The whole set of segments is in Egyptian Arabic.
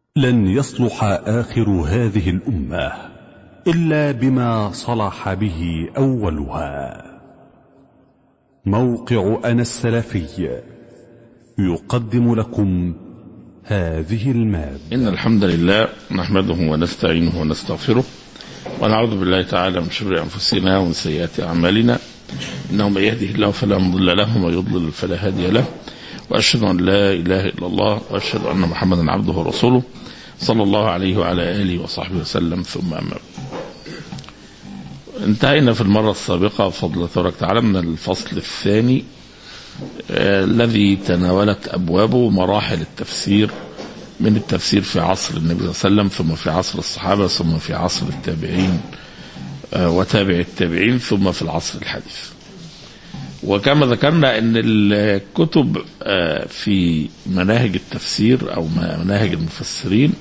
لن يصلح آخر هذه الأمة إلا بما صلح به أولها موقع أنا السلفي يقدم لكم هذه المادة إن الحمد لله نحمده ونستعينه ونستغفره ونعوذ بالله تعالى من شرور أنفسنا ومن سيئات أعمالنا إنه من يهده الله فلا مضل له ومن يضلل فلا هادي له وأشهد أن لا إله إلا الله وأشهد أن محمدا عبده ورسوله صلى الله عليه وعلى آله وصحبه وسلم ثم أما بعد. انتهينا في المرة السابقة بفضل الله تبارك وتعالى من الفصل الثاني آه الذي تناولت أبوابه مراحل التفسير من التفسير في عصر النبي صلى الله عليه وسلم ثم في عصر الصحابة ثم في عصر التابعين آه وتابع التابعين ثم في العصر الحديث وكما ذكرنا ان الكتب آه في مناهج التفسير او مناهج المفسرين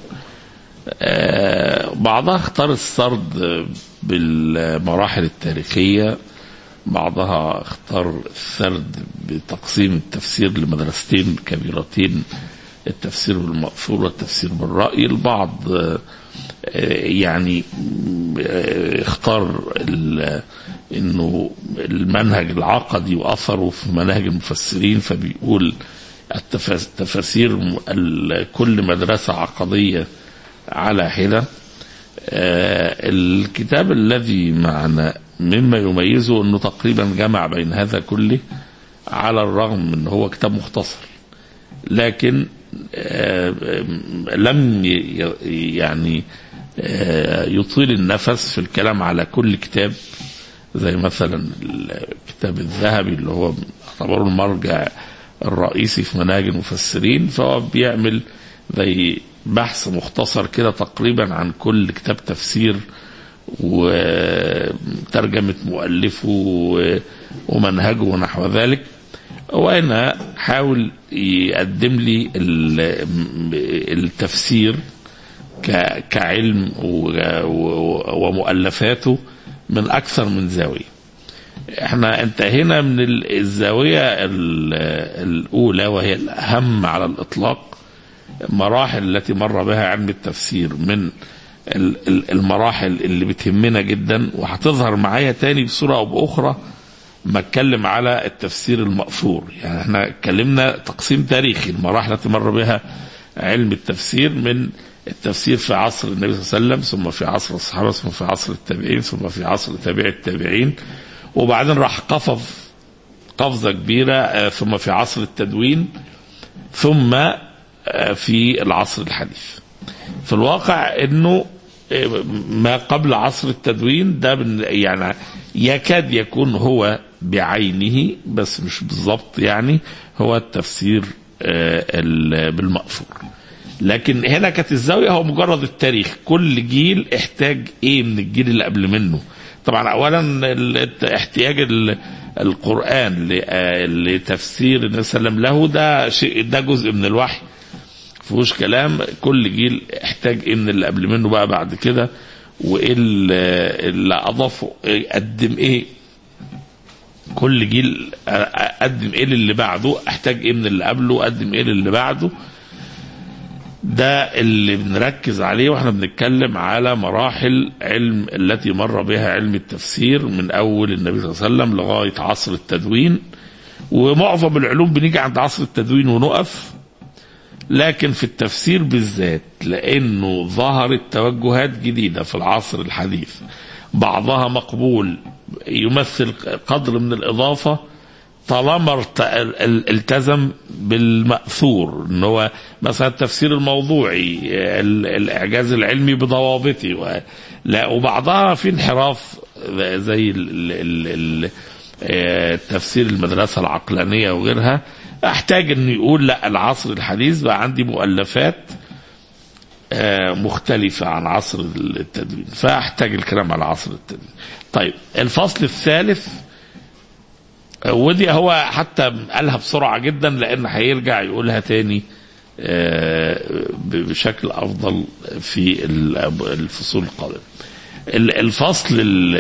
بعضها اختار السرد بالمراحل التاريخية بعضها اختار السرد بتقسيم التفسير لمدرستين كبيرتين التفسير بالمأثور والتفسير بالرأي البعض يعني اختار انه المنهج العقدي واثره في مناهج المفسرين فبيقول التفاسير كل مدرسة عقدية على حدة الكتاب الذي معنا مما يميزه انه تقريبا جمع بين هذا كله على الرغم من هو كتاب مختصر لكن لم يعني يطيل النفس في الكلام على كل كتاب زي مثلا الكتاب الذهبي اللي هو اعتبره المرجع الرئيسي في مناهج المفسرين فهو بيعمل زي بحث مختصر كده تقريبا عن كل كتاب تفسير وترجمة مؤلفه ومنهجه ونحو ذلك وأنا حاول يقدم لي التفسير كعلم ومؤلفاته من أكثر من زاوية احنا انتهينا من الزاوية الأولى وهي الأهم على الإطلاق مراحل التي مر بها علم التفسير من المراحل اللي بتهمنا جدا وهتظهر معايا تاني بصورة أو بأخرى ما اتكلم على التفسير المأثور يعني احنا اتكلمنا تقسيم تاريخي المراحل التي مر بها علم التفسير من التفسير في عصر النبي صلى الله عليه وسلم ثم في عصر الصحابة ثم في عصر التابعين ثم في عصر تابع التابعين وبعدين راح قفز قفزة كبيرة ثم في عصر التدوين ثم في العصر الحديث في الواقع انه ما قبل عصر التدوين ده يعني يكاد يكون هو بعينه بس مش بالضبط يعني هو التفسير بالمأثور لكن هنا كانت الزاوية هو مجرد التاريخ كل جيل احتاج ايه من الجيل اللي قبل منه طبعا اولا احتياج القرآن لتفسير النبي صلى الله عليه وسلم له ده شيء ده جزء من الوحي فيهوش كلام كل جيل احتاج ايه من اللي قبل منه بقى بعد كده وايه اللي اضافه قدم ايه كل جيل قدم ايه للي بعده احتاج ايه من اللي قبله قدم ايه للي بعده ده اللي بنركز عليه واحنا بنتكلم على مراحل علم التي مر بها علم التفسير من اول النبي صلى الله عليه وسلم لغايه عصر التدوين ومعظم العلوم بنيجي عند عصر التدوين ونقف لكن في التفسير بالذات لانه ظهرت توجهات جديده في العصر الحديث بعضها مقبول يمثل قدر من الاضافه طالما التزم بالمأثور ان هو مثلا التفسير الموضوعي الاعجاز العلمي بضوابطه لا وبعضها في انحراف زي تفسير المدرسه العقلانيه وغيرها احتاج انه يقول لا العصر الحديث بقى عندي مؤلفات مختلفة عن عصر التدوين فاحتاج الكلام على عصر التدوين طيب الفصل الثالث ودي هو حتى قالها بسرعة جدا لأن هيرجع يقولها تاني بشكل أفضل في الفصول القادمة الفصل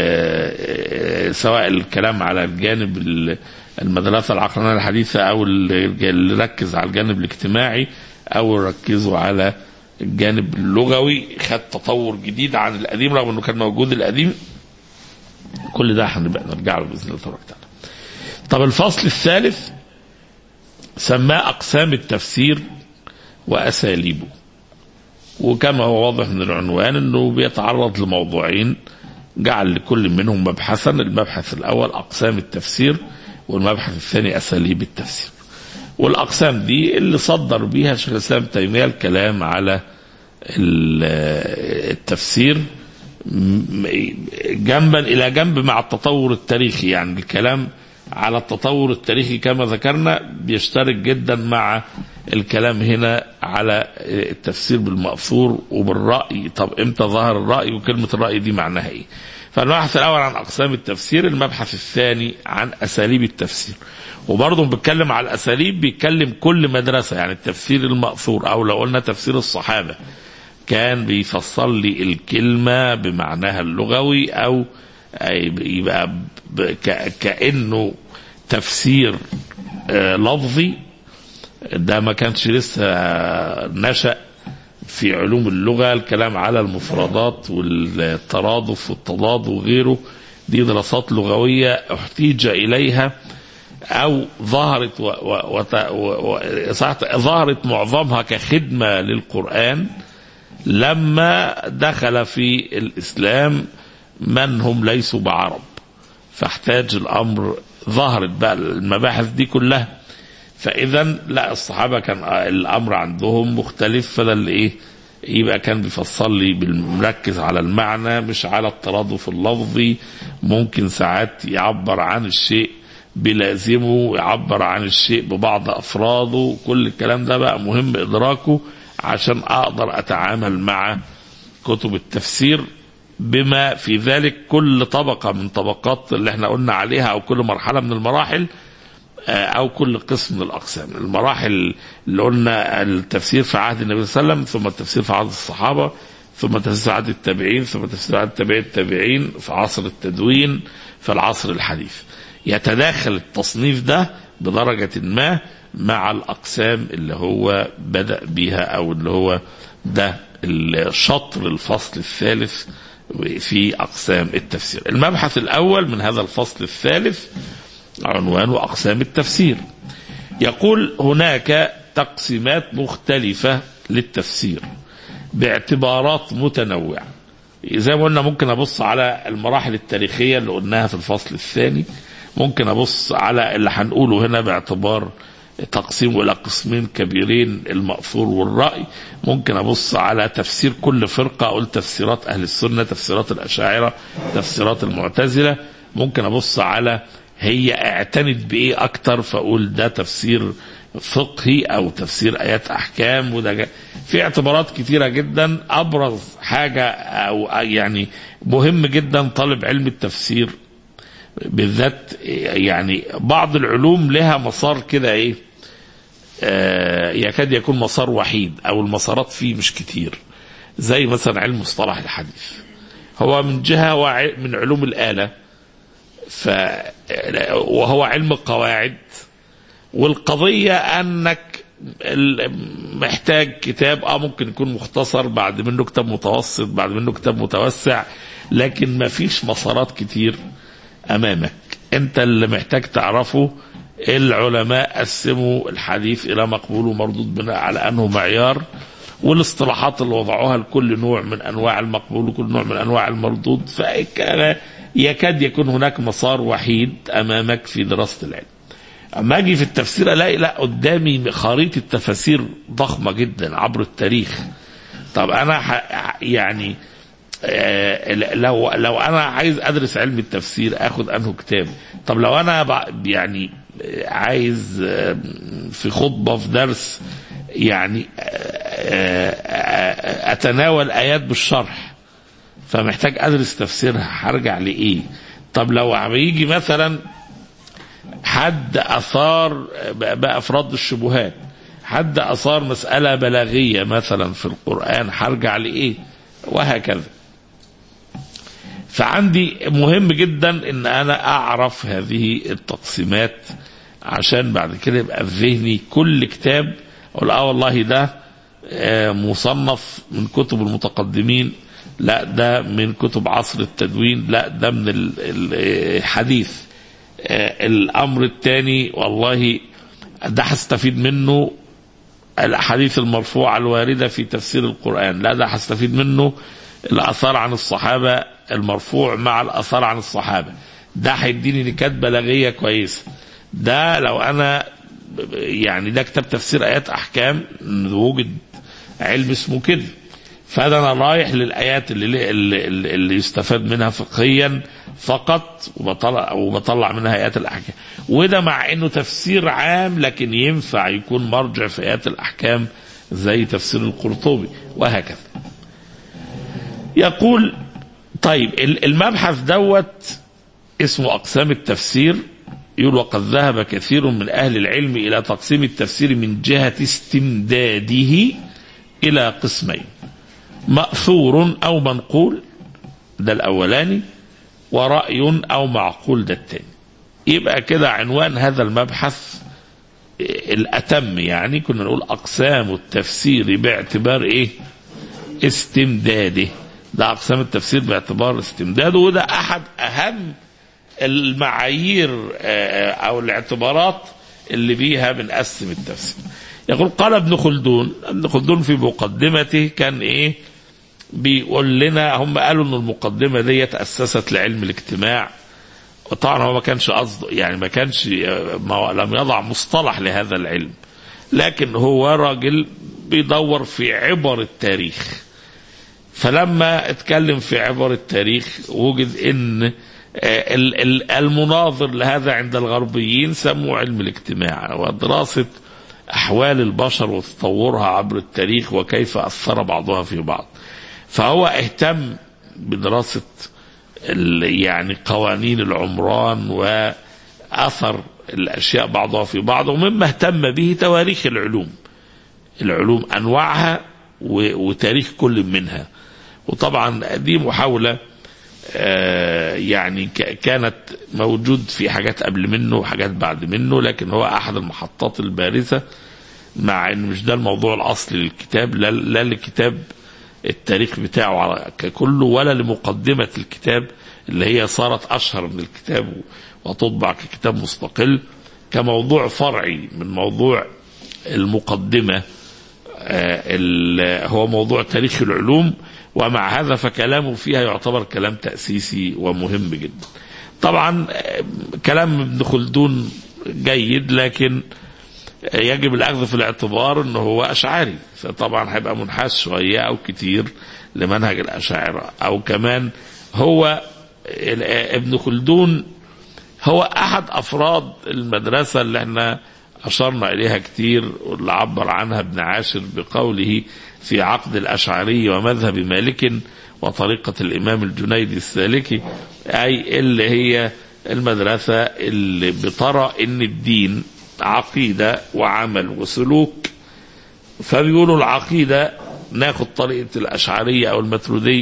سواء الكلام على الجانب المدرسة العقلانية الحديثة أو اللي ركز على الجانب الاجتماعي أو ركزوا على الجانب اللغوي خد تطور جديد عن القديم رغم انه كان موجود القديم كل ده هنبقى نرجع له باذن الله تبارك وتعالى. طب الفصل الثالث سماه اقسام التفسير واساليبه. وكما هو واضح من العنوان انه بيتعرض لموضوعين جعل لكل منهم مبحثا المبحث الاول اقسام التفسير والمبحث الثاني اساليب التفسير. والاقسام دي اللي صدر بيها شيخ الاسلام ابن تيميه الكلام على ال- التفسير م- جنبا الى جنب مع التطور التاريخي يعني الكلام على التطور التاريخي كما ذكرنا بيشترك جدا مع الكلام هنا على التفسير بالمأثور وبالرأي طب امتى ظهر الرأي وكلمة الرأي دي معناها ايه فالمبحث الاول عن اقسام التفسير المبحث الثاني عن اساليب التفسير وبرضه بيتكلم على الاساليب بيتكلم كل مدرسه يعني التفسير المأثور او لو قلنا تفسير الصحابه كان بيفسر لي الكلمه بمعناها اللغوي او أي- يبقى ب- ك- كانه تفسير آه، لفظي ده ما كانش لسه نشأ في علوم اللغة الكلام على المفردات والترادف والتضاد وغيره دي دراسات لغوية احتيج إليها أو ظهرت و و وت- و و صحت- ظهرت معظمها كخدمة للقرآن لما دخل في الإسلام من هم ليسوا بعرب فاحتاج الأمر ظهرت بقى المباحث دي كلها فاذا لا الصحابه كان الامر عندهم مختلف فده اللي ايه يبقى كان بيفسر لي بالمركز على المعنى مش على الترادف اللفظي ممكن ساعات يعبر عن الشيء بلازمه يعبر عن الشيء ببعض افراده كل الكلام ده بقى مهم ادراكه عشان اقدر اتعامل مع كتب التفسير بما في ذلك كل طبقه من طبقات اللي احنا قلنا عليها او كل مرحله من المراحل او كل قسم من الاقسام المراحل اللي قلنا التفسير في عهد النبي صلى الله عليه وسلم ثم التفسير في عهد الصحابه ثم تفسير في عهد التابعين ثم تفسير في عهد التابعين التابعين في عصر التدوين في العصر الحديث يتداخل التصنيف ده بدرجة ما مع الأقسام اللي هو بدأ بها أو اللي هو ده الشطر الفصل الثالث في أقسام التفسير المبحث الأول من هذا الفصل الثالث عنوان أقسام التفسير يقول هناك تقسيمات مختلفة للتفسير باعتبارات متنوعة زي ما قلنا ممكن أبص على المراحل التاريخية اللي قلناها في الفصل الثاني ممكن أبص على اللي هنقوله هنا باعتبار تقسيم إلى قسمين كبيرين المأثور والرأي ممكن أبص على تفسير كل فرقة أقول تفسيرات أهل السنة تفسيرات الأشاعرة تفسيرات المعتزلة ممكن أبص على هي اعتنت بايه اكتر فاقول ده تفسير فقهي او تفسير ايات احكام وده جا- في اعتبارات كتيره جدا ابرز حاجه او يعني مهم جدا طالب علم التفسير بالذات يعني بعض العلوم لها مسار كده ايه آه يكاد يكون مسار وحيد او المسارات فيه مش كتير زي مثلا علم مصطلح الحديث هو من جهه هو ع- من علوم الاله ف وهو علم القواعد والقضية أنك ال- محتاج كتاب اه ممكن يكون مختصر بعد منه كتاب متوسط بعد منه كتاب متوسع لكن ما فيش مسارات كتير امامك انت اللي محتاج تعرفه العلماء قسموا الحديث الى مقبول ومردود بناء على انه معيار والاصطلاحات اللي وضعوها لكل نوع من انواع المقبول وكل نوع من انواع المردود فكان يكاد يكون هناك مسار وحيد امامك في دراسه العلم. اما اجي في التفسير الاقي لا قدامي خريطه تفاسير ضخمه جدا عبر التاريخ. طب انا ح- يعني آه، لو لو انا عايز ادرس علم التفسير اخد انه كتاب طب لو انا بع- يعني آه، عايز آه، في خطبه في درس يعني آه، آه، اتناول ايات بالشرح فمحتاج ادرس تفسيرها هرجع لايه طب لو عم يجي مثلا حد اثار بقى في رد الشبهات حد اثار مساله بلاغيه مثلا في القران هرجع لايه وهكذا فعندي مهم جدا ان انا اعرف هذه التقسيمات عشان بعد كده يبقى في ذهني كل كتاب اقول اه والله ده آه، مصنف من كتب المتقدمين لا ده من كتب عصر التدوين لا ده من ال- ال- الحديث آه، الامر الثاني والله ده هستفيد منه الاحاديث المرفوعه الوارده في تفسير القران لا ده هستفيد منه الاثار عن الصحابه المرفوع مع الاثار عن الصحابه ده هيديني نكات بلاغيه كويسه ده لو انا يعني ده كتاب تفسير ايات احكام وجد علم اسمه كده فده انا رايح للايات اللي اللي, اللي اللي يستفاد منها فقهيا فقط وبطلع وبطلع منها ايات الاحكام وده مع انه تفسير عام لكن ينفع يكون مرجع في ايات الاحكام زي تفسير القرطبي وهكذا يقول طيب ال- المبحث دوت اسمه اقسام التفسير يقول وقد ذهب كثير من اهل العلم الى تقسيم التفسير من جهه استمداده الى قسمين مأثور أو منقول ده الأولاني ورأي أو معقول ده الثاني يبقى كده عنوان هذا المبحث الأتم يعني كنا نقول أقسام التفسير باعتبار إيه استمداده ده أقسام التفسير باعتبار استمداده وده أحد أهم المعايير آه، أو الاعتبارات اللي بيها بنقسم التفسير يقول قال ابن خلدون ابن خلدون في مقدمته كان ايه بيقول لنا هم قالوا ان المقدمه دي تاسست لعلم الاجتماع وطبعا هو ما كانش قصده يعني ما كانش ما لم يضع مصطلح لهذا العلم لكن هو راجل بيدور في عبر التاريخ فلما اتكلم في عبر التاريخ وجد ان آه، ال- ال- المناظر لهذا عند الغربيين سموه علم الاجتماع ودراسة أحوال البشر وتطورها عبر التاريخ وكيف أثر بعضها في بعض فهو اهتم بدراسة ال- يعني قوانين العمران وأثر الأشياء بعضها في بعض ومما اهتم به تواريخ العلوم العلوم أنواعها و- وتاريخ كل منها وطبعا دي محاولة آه، يعني ك- كانت موجود في حاجات قبل منه وحاجات بعد منه لكن هو أحد المحطات البارزة مع ان مش ده الموضوع الاصلي للكتاب لا, لا للكتاب التاريخ بتاعه على- ككله ولا لمقدمة الكتاب اللي هي صارت أشهر من الكتاب وتطبع ككتاب مستقل كموضوع فرعي من موضوع المقدمة آه، ال- هو موضوع تاريخ العلوم ومع هذا فكلامه فيها يعتبر كلام تأسيسي ومهم جدا طبعا آه، كلام ابن خلدون جيد لكن يجب الاخذ في الاعتبار انه هو اشعري فطبعا هيبقى منحاز شويه او كتير لمنهج الاشاعره او كمان هو ال- ابن خلدون هو احد افراد المدرسه اللي احنا اشرنا اليها كتير واللي عبر عنها ابن عاشر بقوله في عقد الاشعري ومذهب مالك وطريقه الامام الجنيدي السالكي اي اللي هي المدرسه اللي بترى ان الدين عقيده وعمل وسلوك فبيقولوا العقيده ناخد طريقه الاشعريه او المترودي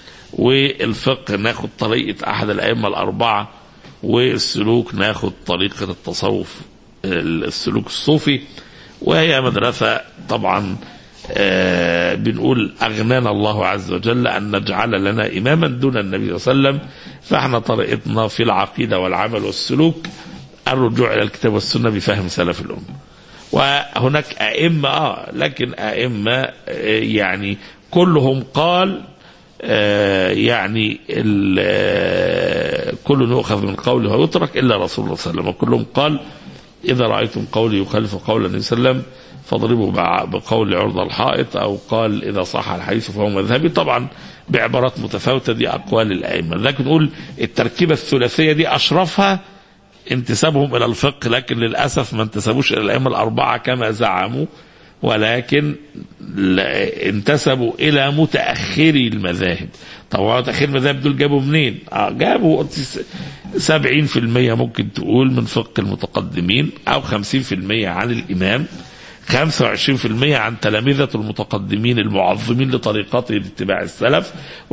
والفقه ناخد طريقه احد الائمه الاربعه والسلوك ناخد طريقه التصوف السلوك الصوفي وهي مدرسه طبعا آه بنقول اغنانا الله عز وجل ان نجعل لنا اماما دون النبي صلى الله عليه وسلم فاحنا طريقتنا في العقيده والعمل والسلوك الرجوع الى الكتاب والسنه بفهم سلف الامه. وهناك ائمه اه لكن ائمه آه يعني كلهم قال آه يعني ال- آه، كل يؤخذ من قوله ويترك الا رسول الله صلى الله عليه وسلم وكلهم قال اذا رايتم قولي يخالف قول النبي صلى الله عليه وسلم فاضربوا بع- بقول عرض الحائط او قال اذا صح الحديث فهو مذهبي طبعا بعبارات متفاوته دي اقوال الائمه لكن نقول التركيبه الثلاثيه دي اشرفها انتسابهم الى الفقه لكن للاسف ما انتسبوش الى الائمه الاربعه كما زعموا ولكن لا- انتسبوا الى متاخري المذاهب طبعا متاخري المذاهب دول جابوا منين؟ اه جابوا 70% ممكن تقول من فقه المتقدمين او 50% عن الامام 25% عن تلامذة المتقدمين المعظمين لطريقته لاتباع السلف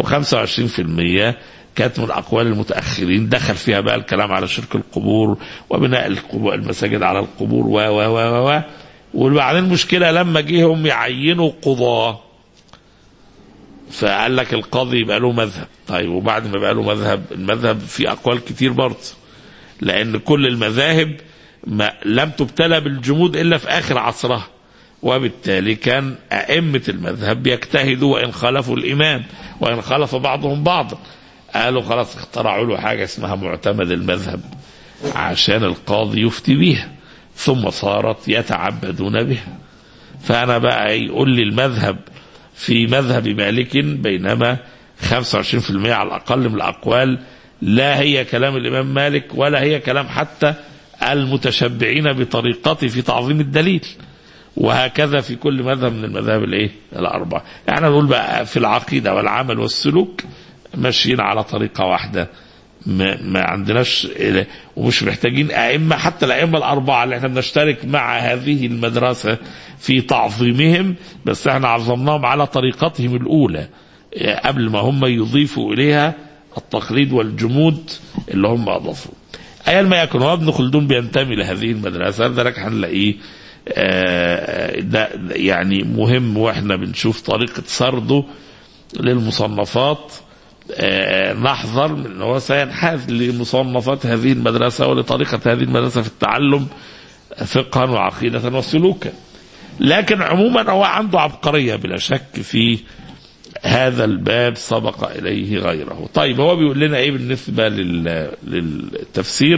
و25% كانت من أقوال المتأخرين دخل فيها بقى الكلام على شرك القبور وبناء القبور المساجد على القبور و و و و و وبعدين المشكله لما جه هم يعينوا قضاه فقال لك القاضي يبقى له مذهب طيب وبعد ما يبقى له مذهب المذهب فيه اقوال كتير برضه لان كل المذاهب ما لم تبتلى بالجمود الا في اخر عصرها وبالتالي كان ائمه المذهب بيجتهدوا وان خالفوا الامام وان خالف بعضهم بعضا قالوا خلاص اخترعوا له حاجه اسمها معتمد المذهب عشان القاضي يفتي بيها ثم صارت يتعبدون بها فانا بقى يقول لي المذهب في مذهب مالك بينما 25% على الاقل من الاقوال لا هي كلام الامام مالك ولا هي كلام حتى المتشبعين بطريقته في تعظيم الدليل وهكذا في كل مذهب من المذاهب الايه الاربعه يعني نقول بقى في العقيده والعمل والسلوك ماشيين على طريقه واحده ما, ما عندناش ومش محتاجين ائمه حتى الائمه الاربعه اللي احنا بنشترك مع هذه المدرسه في تعظيمهم بس احنا عظمناهم على طريقتهم الاولى قبل ما هم يضيفوا اليها التقليد والجمود اللي هم اضافوه. ايا ما يكن هو ابن خلدون بينتمي لهذه المدرسه لذلك هنلاقيه ده يعني مهم واحنا بنشوف طريقه سرده للمصنفات نحذر من ان هو سينحاز لمصنفات هذه المدرسه ولطريقه هذه المدرسه في التعلم فقها وعقيده وسلوكا. لكن عموما هو عنده عبقريه بلا شك في هذا الباب سبق اليه غيره. طيب هو بيقول لنا ايه بالنسبه للتفسير؟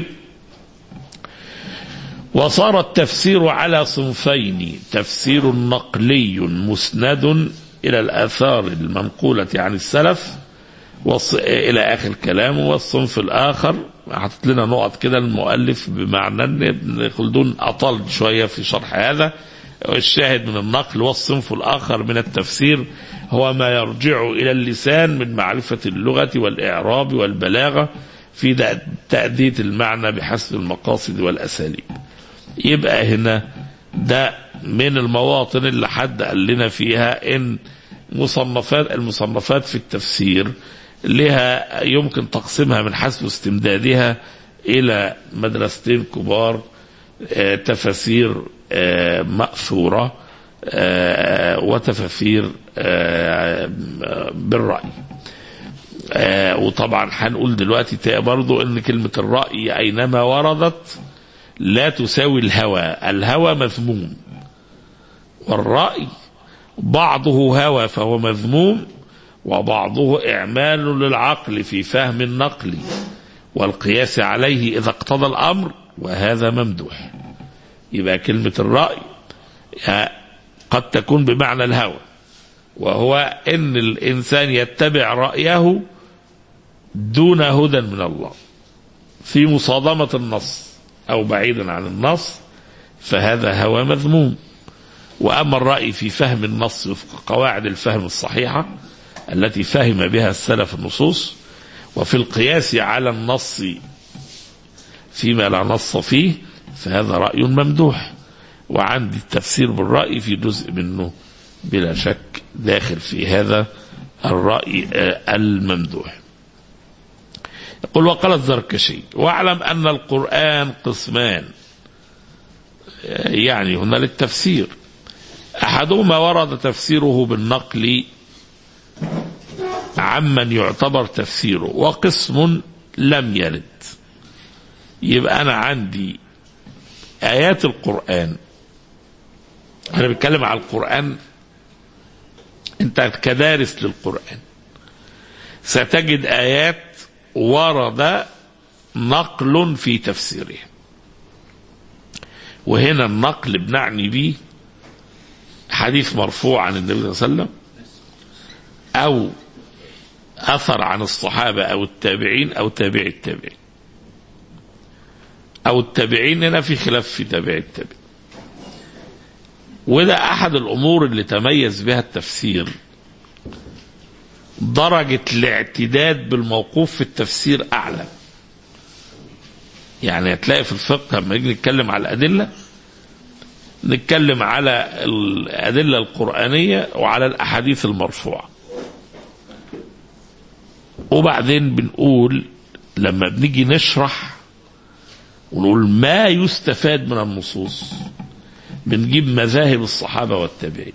وصار التفسير على صنفين تفسير نقلي مسند الى الاثار المنقوله عن السلف وص... الى اخر كلامه والصنف الاخر حاطط لنا نقط كده المؤلف بمعنى ان ابن خلدون اطال شويه في شرح هذا الشاهد من النقل والصنف الاخر من التفسير هو ما يرجع الى اللسان من معرفه اللغه والاعراب والبلاغه في تاديه المعنى بحسب المقاصد والاساليب. يبقى هنا ده من المواطن اللي حد قال لنا فيها ان مصنفات المصنفات في التفسير لها يمكن تقسيمها من حسب استمدادها الى مدرستين كبار تفاسير مأثورة وتفاسير بالرأي وطبعا هنقول دلوقتي برضو ان كلمة الرأي اينما وردت لا تساوي الهوى الهوى مذموم والرأي بعضه هوى فهو مذموم وبعضه إعمال للعقل في فهم النقل والقياس عليه إذا اقتضى الأمر وهذا ممدوح يبقى كلمة الرأي قد تكون بمعنى الهوى وهو ان الانسان يتبع رايه دون هدى من الله في مصادمه النص او بعيدا عن النص فهذا هوى مذموم واما الراي في فهم النص وفق قواعد الفهم الصحيحه التي فهم بها السلف النصوص وفي القياس على النص فيما لا نص فيه فهذا راي ممدوح وعندي التفسير بالراي في جزء منه بلا شك داخل في هذا الرأي الممدوح يقول وقال الزركشي واعلم أن القرآن قسمان يعني هنا للتفسير أحدهما ورد تفسيره بالنقل عمن يعتبر تفسيره وقسم لم يرد يبقى أنا عندي آيات القرآن أنا بتكلم على القرآن انت كدارس للقرآن ستجد آيات ورد نقل في تفسيره وهنا النقل بنعني به حديث مرفوع عن النبي صلى الله عليه وسلم أو أثر عن الصحابة أو التابعين أو تابع التابعين أو التابعين هنا في خلاف في تابع التابعين وده احد الامور اللي تميز بها التفسير درجة الاعتداد بالموقوف في التفسير اعلى يعني هتلاقي في الفقه لما نيجي نتكلم على الادلة نتكلم على الادلة القرآنية وعلى الاحاديث المرفوعة وبعدين بنقول لما بنيجي نشرح ونقول ما يستفاد من النصوص بنجيب مذاهب الصحابة والتابعين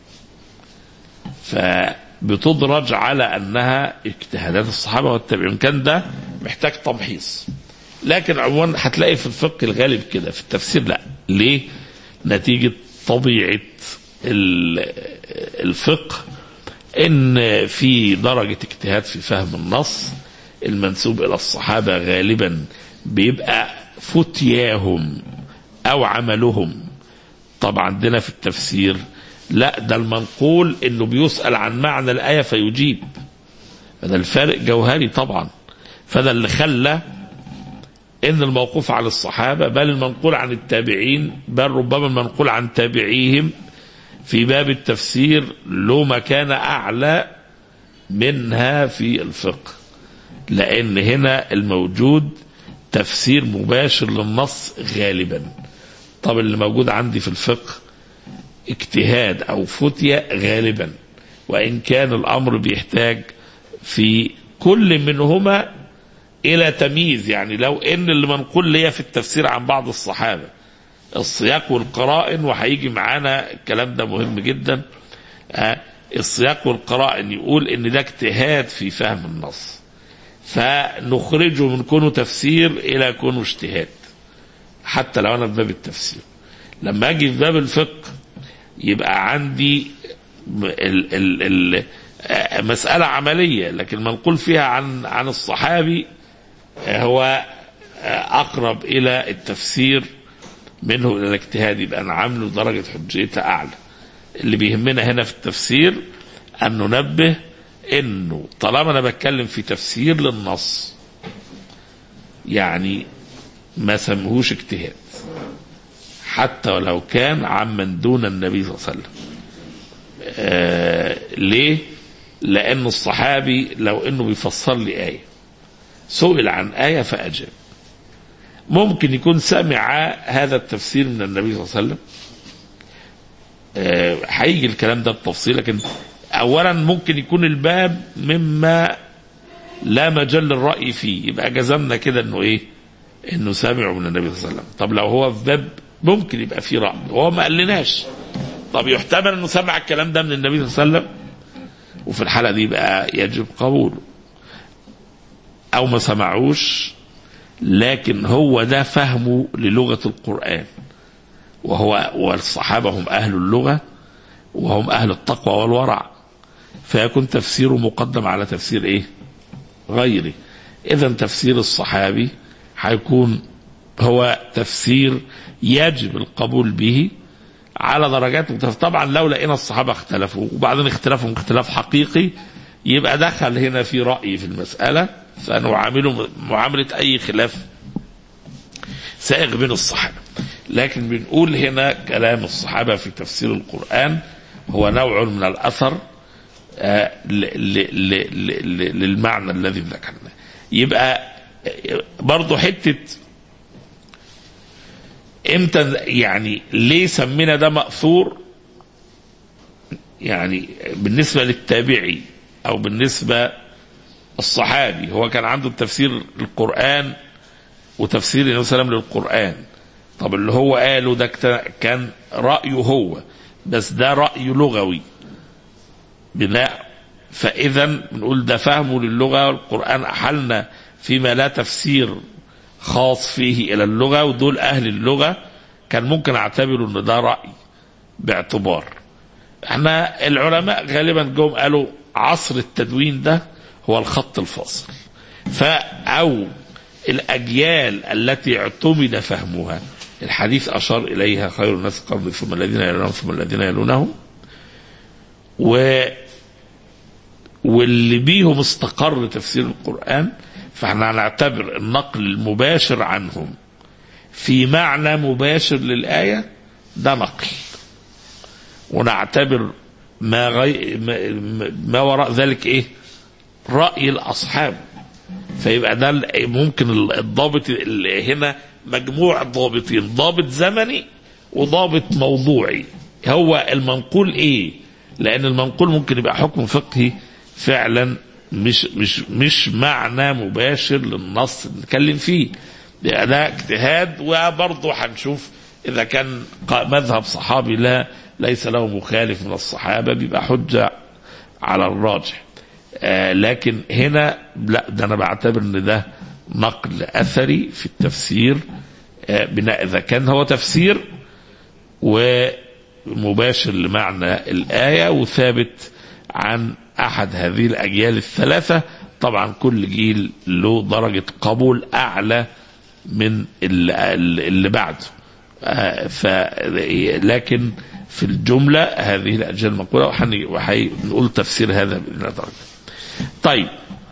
فبتدرج على أنها اجتهادات الصحابة والتابعين كان ده محتاج تمحيص لكن عموما هتلاقي في الفقه الغالب كده في التفسير لا ليه نتيجة طبيعة ال- الفقه ان في درجة اجتهاد في فهم النص المنسوب الى الصحابة غالبا بيبقى فتياهم او عملهم طب عندنا في التفسير لا ده المنقول انه بيسأل عن معنى الآية فيجيب فده الفارق جوهري طبعا فده اللي خلى ان الموقوف على الصحابة بل المنقول عن التابعين بل ربما المنقول عن تابعيهم في باب التفسير له مكانة أعلى منها في الفقه لأن هنا الموجود تفسير مباشر للنص غالبا طب اللي موجود عندي في الفقه اجتهاد أو فتية غالبا وإن كان الأمر بيحتاج في كل منهما إلى تمييز يعني لو إن اللي منقول ليا في التفسير عن بعض الصحابة السياق والقرائن وهيجي معانا الكلام ده مهم جدا آه، السياق والقرائن يقول ان ده اجتهاد في فهم النص فنخرجه من كونه تفسير الى كونه اجتهاد حتى لو انا في باب التفسير لما اجي في باب الفقه يبقى عندي م- ال ال ال آه، مسألة عملية لكن منقول فيها عن عن الصحابي آه، هو آه، أقرب إلى التفسير منه الى الاجتهاد يبقى انا عامله درجه حجيتها اعلى اللي بيهمنا هنا في التفسير ان ننبه انه طالما انا بتكلم في تفسير للنص يعني ما سمهوش اجتهاد حتى ولو كان عمن دون النبي صلى الله عليه وسلم آه ليه لان الصحابي لو انه بيفسر لي ايه سئل عن ايه فاجاب ممكن يكون سمع هذا التفسير من النبي صلى الله عليه وسلم آه، هيجي الكلام ده بالتفصيل لكن اولا ممكن يكون الباب مما لا مجال للراي فيه يبقى جزمنا كده انه ايه انه سامع من النبي صلى الله عليه وسلم طب لو هو في باب ممكن يبقى فيه راي وهو ما قالناش طب يحتمل انه سمع الكلام ده من النبي صلى الله عليه وسلم وفي الحاله دي بقى يجب قبوله او ما سمعوش لكن هو ده فهمه للغة القرآن وهو والصحابة هم أهل اللغة وهم أهل التقوى والورع فيكون تفسيره مقدم على تفسير إيه غيره إذا تفسير الصحابي هيكون هو تفسير يجب القبول به على درجات مختلفة طبعا لو لقينا الصحابة اختلفوا وبعدين اختلافهم اختلاف حقيقي يبقى دخل هنا في رأي في المسألة فنعامله معاملة أي خلاف سائغ بين الصحابة لكن بنقول هنا كلام الصحابة في تفسير القرآن هو نوع من الأثر آه، ل- ل- ل- ل- للمعنى الذي ذكرناه يبقى آه، برضو حتة امتى يعني ليه سمينا ده مأثور يعني بالنسبة للتابعي أو بالنسبة الصحابي هو كان عنده تفسير القرآن وتفسير النبي صلى الله عليه وسلم للقرآن طب اللي هو قاله ده كت- كان رأيه هو بس ده رأي لغوي بناء فإذا بنقول ده فهمه للغة والقرآن أحلنا فيما لا تفسير خاص فيه إلى اللغة ودول أهل اللغة كان ممكن أعتبره إن ده رأي باعتبار احنا العلماء غالبا جم قالوا عصر التدوين ده هو الخط الفاصل فا او الاجيال التي اعتمد فهمها الحديث اشار اليها خير الناس قبل ثم الذين يلونهم ثم الذين يلونهم و واللي بيهم استقر تفسير القرآن فاحنا هنعتبر النقل المباشر عنهم في معنى مباشر للآية ده نقل ونعتبر ما, غي... ما, ما وراء ذلك ايه رأي الأصحاب فيبقى ده ال- ممكن ال- الضابط اللي هنا مجموع ضابطين ضابط زمني وضابط موضوعي هو المنقول ايه لان المنقول ممكن يبقى حكم فقهي فعلا مش مش مش معنى مباشر للنص اللي نتكلم فيه ده ده اجتهاد وبرضه هنشوف إذا كان ق- مذهب صحابي لا ليس له مخالف من الصحابة بيبقى حجة على الراجح آه لكن هنا لا ده أنا بعتبر إن ده نقل أثري في التفسير آه بناء إذا كان هو تفسير ومباشر لمعنى الآية وثابت عن أحد هذه الأجيال الثلاثة طبعا كل جيل له درجة قبول أعلى من اللي, اللي بعده آه، ف لكن في الجملة هذه الأجيال المقولة وحن- وحنقول تفسير هذا بإذن الله تعالى. طيب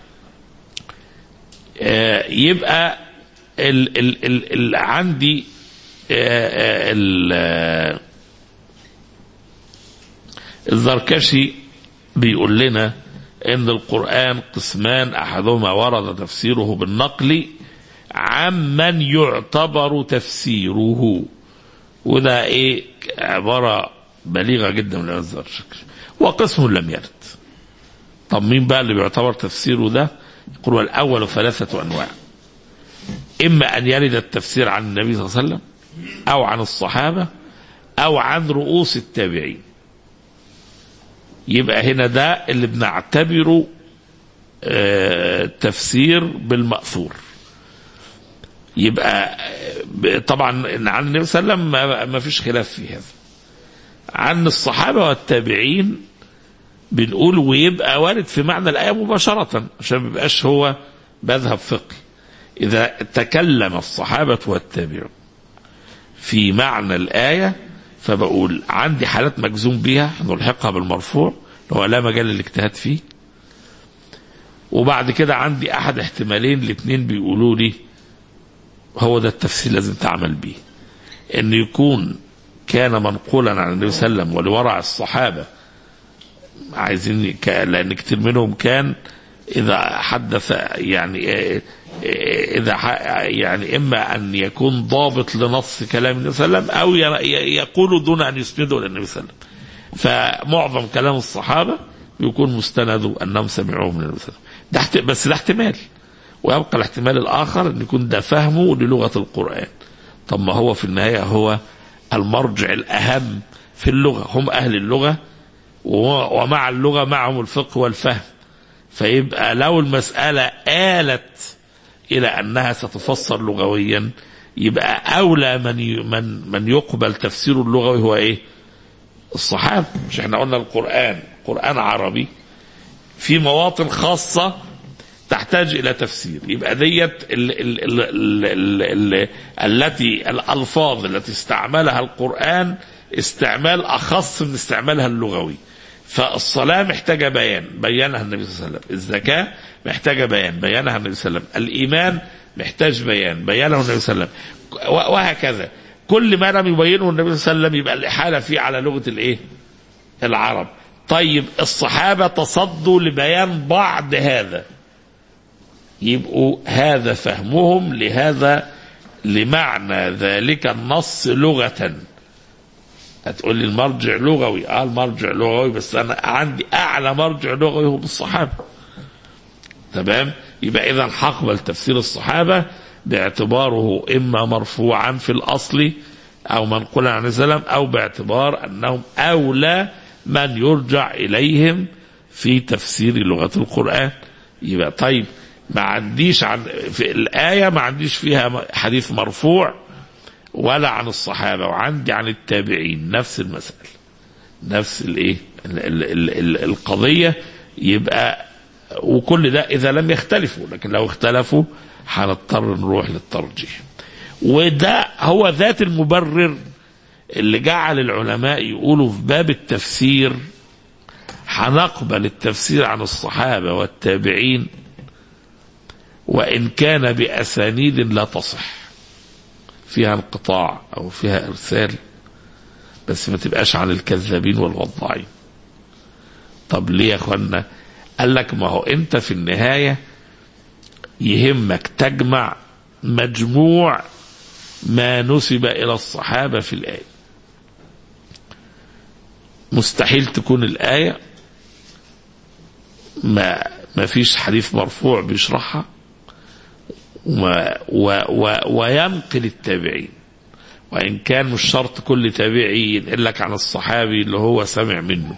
آه، يبقى ال ال ال ال عندي آه، آه، ال آه، الزركشي بيقول لنا ان القرآن قسمان احدهما ورد تفسيره بالنقل عمن يعتبر تفسيره وده ايه عبارة بليغة جدا من الزركشي وقسم لم يرد طب مين بقى اللي بيعتبر تفسيره ده يقول والأول ثلاثة أنواع إما أن يرد التفسير عن النبي صلى الله عليه وسلم أو عن الصحابة أو عن رؤوس التابعين يبقى هنا ده اللي بنعتبره آه، تفسير بالمأثور يبقى آه، طبعا إن عن النبي صلى الله عليه وسلم ما- ما فيش خلاف في هذا عن الصحابة والتابعين بنقول ويبقى وارد في معنى الآية مباشرة عشان ما يبقاش هو مذهب فقهي إذا تكلم الصحابة والتابعون في معنى الآية فبقول عندي حالات مجزوم بها نلحقها بالمرفوع اللي هو لا مجال للاجتهاد فيه وبعد كده عندي أحد احتمالين الاثنين بيقولوا لي هو ده التفسير لازم تعمل بيه ان يكون كان منقولا عن النبي صلى الله عليه وسلم ولورع الصحابه عايزين ك- لان كتير منهم كان اذا حدث يعني آه، آه، اذا ح- يعني اما ان يكون ضابط لنص كلام النبي صلى الله عليه وسلم او ي- ي- يقول دون ان يسنده الى النبي صلى الله عليه وسلم فمعظم كلام الصحابه بيكون مستنده انهم سمعوه من النبي صلى الله عليه وسلم ده احت- بس ده احتمال ويبقى الاحتمال الاخر ان يكون ده فهمه للغه القران طب ما هو في النهايه هو المرجع الاهم في اللغه هم اهل اللغه و- ومع اللغه معهم الفقه والفهم فيبقى لو المساله آلت الى انها ستفسر لغويا يبقى اولى من ي- من من يقبل تفسيره اللغوي هو ايه؟ الصحابه مش احنا قلنا القران قران عربي في مواطن خاصه تحتاج الى تفسير يبقى ديت ال ال ال ال ال ال التي الالفاظ التي استعملها القران استعمال اخص من استعمالها اللغوي فالصلاه محتاجه بيان بينها النبي صلى الله عليه وسلم الزكاه محتاجه بيان بينها النبي صلى الله عليه وسلم الايمان محتاج بيان بينه النبي صلى الله عليه وسلم و- وهكذا كل ما لم يبينه النبي صلى الله عليه وسلم يبقى الاحاله فيه على لغه الايه العرب طيب الصحابه تصدوا لبيان بعض هذا يبقوا هذا فهمهم لهذا لمعنى ذلك النص لغة هتقول لي المرجع لغوي اه المرجع لغوي بس انا عندي اعلى مرجع لغوي هو الصحابة تمام يبقى اذا هقبل تفسير الصحابة باعتباره اما مرفوعا في الاصل او منقولا عن السلام او باعتبار انهم اولى من يرجع اليهم في تفسير لغة القرآن يبقى طيب ما عنديش عن في الآية ما عنديش فيها حديث مرفوع ولا عن الصحابة وعندي عن التابعين نفس المسألة نفس الايه ال- ال- ال- ال- القضية يبقى وكل ده إذا لم يختلفوا لكن لو اختلفوا هنضطر نروح للترجيح وده هو ذات المبرر اللي جعل العلماء يقولوا في باب التفسير هنقبل التفسير عن الصحابة والتابعين وإن كان بأسانيد لا تصح فيها انقطاع أو فيها إرسال بس ما تبقاش عن الكذابين والوضاعين طب ليه يا أخوانا قال لك ما هو أنت في النهاية يهمك تجمع مجموع ما نسب إلى الصحابة في الآية مستحيل تكون الآية ما ما فيش حديث مرفوع بيشرحها و و و وينقل التابعين وإن كان مش شرط كل تابعي ينقل لك عن الصحابي اللي هو سمع منه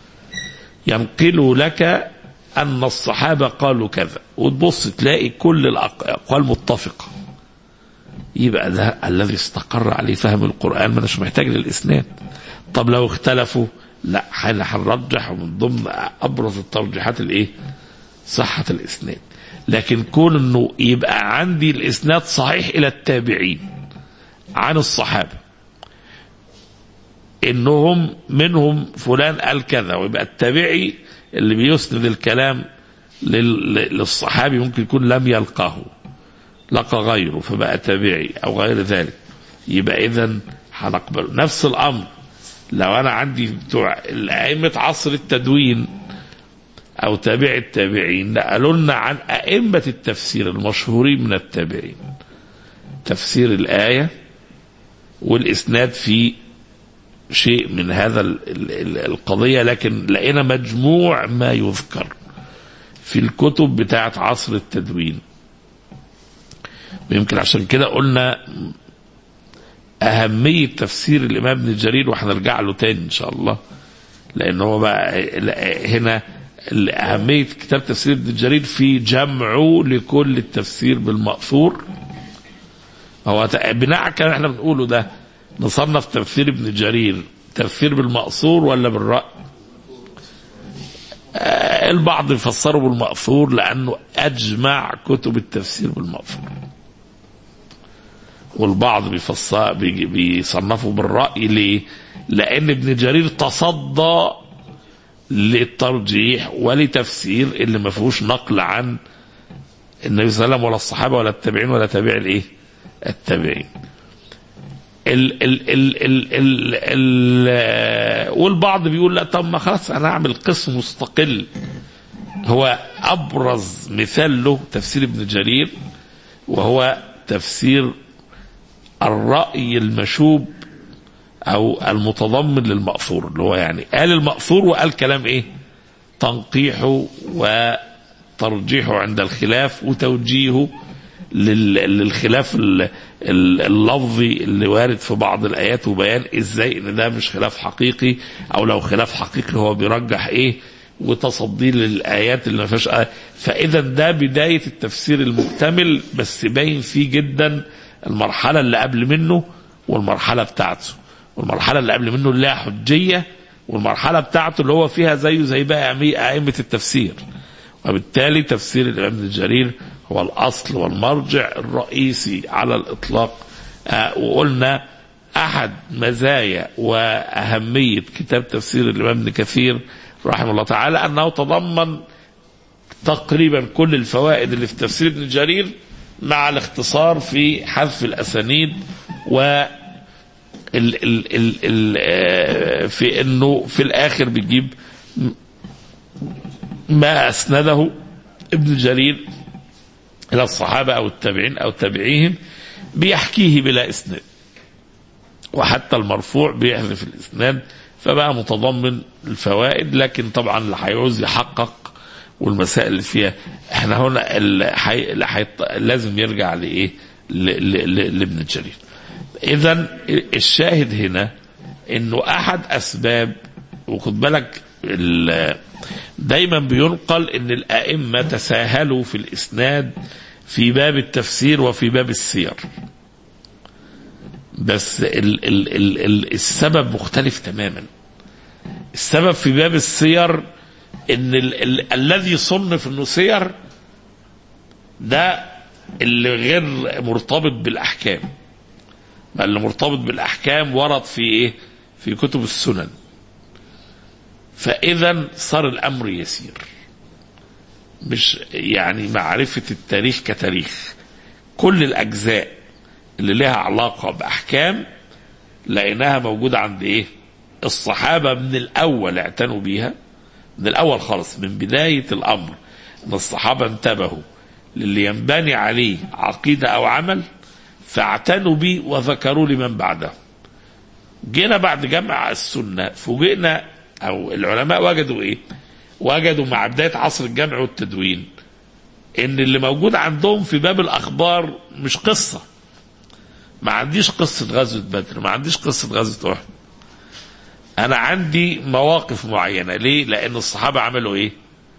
ينقل لك أن الصحابة قالوا كذا وتبص تلاقي كل الأقوال متفقة يبقى ده الذي استقر عليه فهم القرآن ما مش محتاج للإسناد طب لو اختلفوا لا هنرجح ومن ضمن أبرز الترجيحات الإيه صحة الإسناد لكن كون أنه يبقى عندي الإسناد صحيح إلى التابعين عن الصحابة انهم منهم فلان قال كذا ويبقى التابعي اللي بيسند الكلام للصحابي ممكن يكون لم يلقاه لقى غيره فبقى تابعي او غير ذلك يبقى اذا هنقبله نفس الامر لو انا عندي بتوع ائمه عصر التدوين او تابع التابعين نقلوا لنا عن ائمه التفسير المشهورين من التابعين تفسير الايه والاسناد في شيء من هذا القضية لكن لقينا مجموع ما يذكر في الكتب بتاعة عصر التدوين ويمكن عشان كده قلنا أهمية تفسير الإمام ابن جرير وهنرجع له تاني إن شاء الله لأن هو بقى هنا أهمية كتاب تفسير ابن جرير في جمعه لكل التفسير بالمأثور هو بناء على الكلام احنا بنقوله ده نصنف تفسير ابن جرير تفسير بالمأثور ولا بالرأي آه البعض يفسره بالمأثور لأنه أجمع كتب التفسير بالمأثور والبعض بيفسر بيصنفه بالرأي ليه؟ لأن ابن جرير تصدى للترجيح ولتفسير اللي ما فيهوش نقل عن النبي صلى الله عليه وسلم ولا الصحابة ولا التابعين ولا تابع الايه؟ التابعين. ال ال ال ال ال ال والبعض بيقول لا طب ما خلاص انا اعمل قسم مستقل هو ابرز مثال له تفسير ابن جرير وهو تفسير الرأي المشوب او المتضمن للمأثور اللي هو يعني قال المأثور وقال كلام ايه تنقيحه وترجيحه عند الخلاف وتوجيهه للخلاف اللفظي اللي وارد في بعض الايات وبيان ازاي ان ده مش خلاف حقيقي او لو خلاف حقيقي هو بيرجح ايه وتصدي للايات اللي ما فيهاش آية فاذا ده بدايه التفسير المكتمل بس باين فيه جدا المرحله اللي قبل منه والمرحله بتاعته والمرحله اللي قبل منه اللي لها حجيه والمرحله بتاعته اللي هو فيها زيه زي بقى ائمه التفسير وبالتالي تفسير الامام ابن جرير هو الاصل والمرجع الرئيسي على الاطلاق آه وقلنا احد مزايا واهميه كتاب تفسير الامام ابن كثير رحمه الله تعالى انه تضمن تقريبا كل الفوائد اللي في تفسير ابن جرير مع الاختصار في حذف الاسانيد و ال ال ال ال في انه في الاخر بيجيب ما اسنده ابن جرير الى الصحابه او التابعين او تابعيهم بيحكيه بلا اسناد وحتى المرفوع بيحذف الاسناد فبقى متضمن الفوائد لكن طبعا اللي هيعوز يحقق والمسائل اللي فيها احنا هنا اللي حي... اللي حي... لازم يرجع لايه؟ ل... ل... ل... لابن جرير. اذا الشاهد هنا انه احد اسباب وخد بالك ال... دايما بينقل ان الائمه تساهلوا في الاسناد في باب التفسير وفي باب السير. بس ال... ال... ال... ال... السبب مختلف تماما. السبب في باب السير ان ال ال الذي صنف انه سير ده اللي غير مرتبط بالاحكام اللي مرتبط بالاحكام ورد في ايه في كتب السنن فاذا صار الامر يسير مش يعني معرفه التاريخ كتاريخ كل الاجزاء اللي لها علاقه باحكام لقيناها موجوده عند ايه الصحابه من الاول اعتنوا بيها من الاول خالص من بدايه الامر ان الصحابه انتبهوا للي ينبني عليه عقيده او عمل فاعتنوا به وذكروا لمن بعده جينا بعد جمع السنه فوجئنا او العلماء وجدوا ايه وجدوا مع بدايه عصر الجمع والتدوين ان اللي موجود عندهم في باب الاخبار مش قصه ما عنديش قصة غزوة بدر ما عنديش قصة غزوة أحد أنا عندي مواقف معينة ليه؟ لأن الصحابة عملوا إيه؟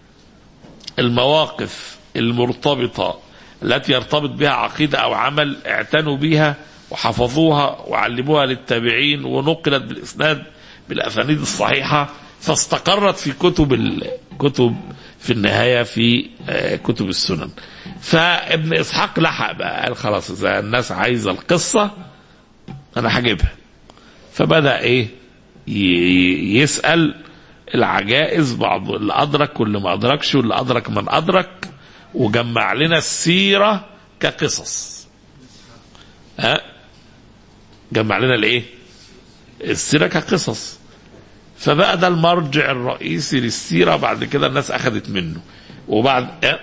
المواقف المرتبطة التي يرتبط بها عقيدة أو عمل اعتنوا بها وحفظوها وعلموها للتابعين ونقلت بالإسناد بالأسانيد الصحيحة فاستقرت في كتب الكتب في النهاية في آه، كتب السنن فابن إسحاق لحق بقى قال خلاص إذا الناس عايزة القصة أنا هجيبها فبدأ إيه ي- يسأل العجائز بعض اللي أدرك واللي ما أدركش واللي أدرك من أدرك وجمع لنا السيرة كقصص ها جمع لنا الايه السيرة كقصص فبقى ده المرجع الرئيسي للسيرة بعد كده الناس أخذت منه وبعد اه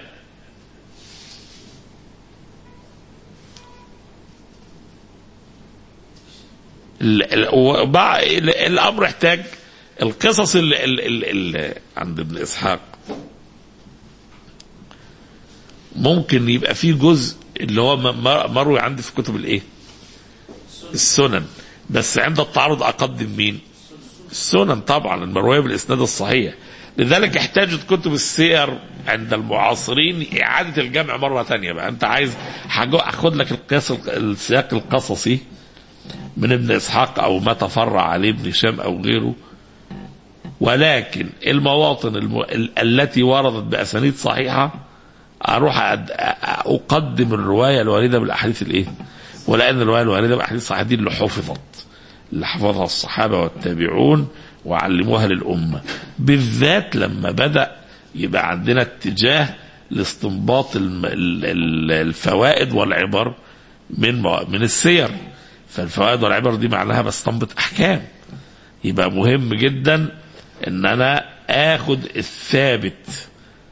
ال- ال- وبع- ال- الامر احتاج القصص اللي, اللي, اللي عند ابن اسحاق ممكن يبقى فيه جزء اللي هو م- م- مروي عندي في كتب الايه السنن بس عند التعارض اقدم مين السنن طبعا المرويه بالاسناد الصحيح لذلك احتاجت كتب السير عند المعاصرين اعاده الجمع مره ثانيه بقى انت عايز حاجو- اخد لك القياس السياق القصصي من ابن اسحاق او ما تفرع عليه ابن هشام او غيره ولكن المواطن الم... ال- التي وردت باسانيد صحيحه اروح أد... اقدم الروايه الوارده بالاحاديث الايه؟ ولان الروايه الوارده بالاحاديث الصحيحه دي اللي حفظت اللي حفظها الصحابه والتابعون وعلموها للامه بالذات لما بدا يبقى عندنا اتجاه لاستنباط الم... ال- ال- الفوائد والعبر من مو- من السير فالفوائد والعبر دي معناها بستنبط احكام يبقى مهم جدا ان انا اخد الثابت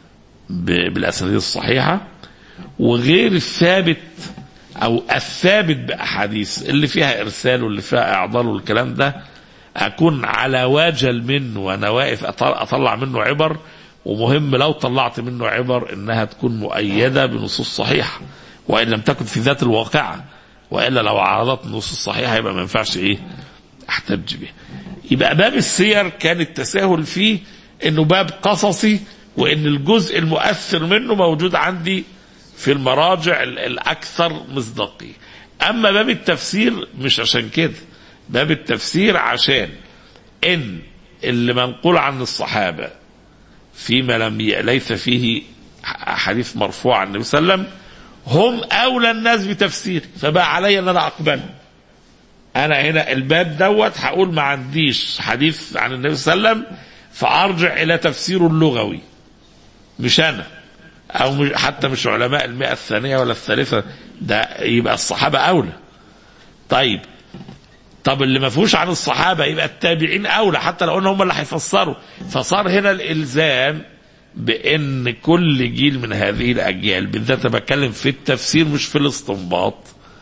ب- بالاسانيد الصحيحه وغير الثابت او الثابت باحاديث اللي فيها ارسال واللي فيها اعضال والكلام ده اكون على واجل منه وانا واقف أط- اطلع منه عبر ومهم لو طلعت منه عبر انها تكون مؤيده بنصوص صحيحه وان لم تكن في ذات الواقعه والا لو عارضت النصوص الصحيحه يبقى ما ينفعش ايه احتج به يبقى باب السير كان التساهل فيه انه باب قصصي وان الجزء المؤثر منه موجود عندي في المراجع ال- الاكثر مصداقيه اما باب التفسير مش عشان كده باب التفسير عشان ان اللي منقول عن الصحابه فيما لم ي... ليس فيه ح- حديث مرفوع عن النبي صلى الله عليه وسلم هم اولى الناس بتفسيره فبقى علي ان انا اقبله انا هنا الباب دوت هقول ما عنديش حديث عن النبي صلى الله عليه وسلم فارجع الى تفسيره اللغوي مش انا او مش حتى مش علماء المئة الثانية ولا الثالثة ده يبقى الصحابة اولى طيب طب اللي ما فيهوش عن الصحابة يبقى التابعين اولى حتى لو قلنا هم اللي هيفسروا فصار هنا الالزام بان كل جيل من هذه الاجيال بالذات أنا بتكلم في التفسير مش في الاستنباط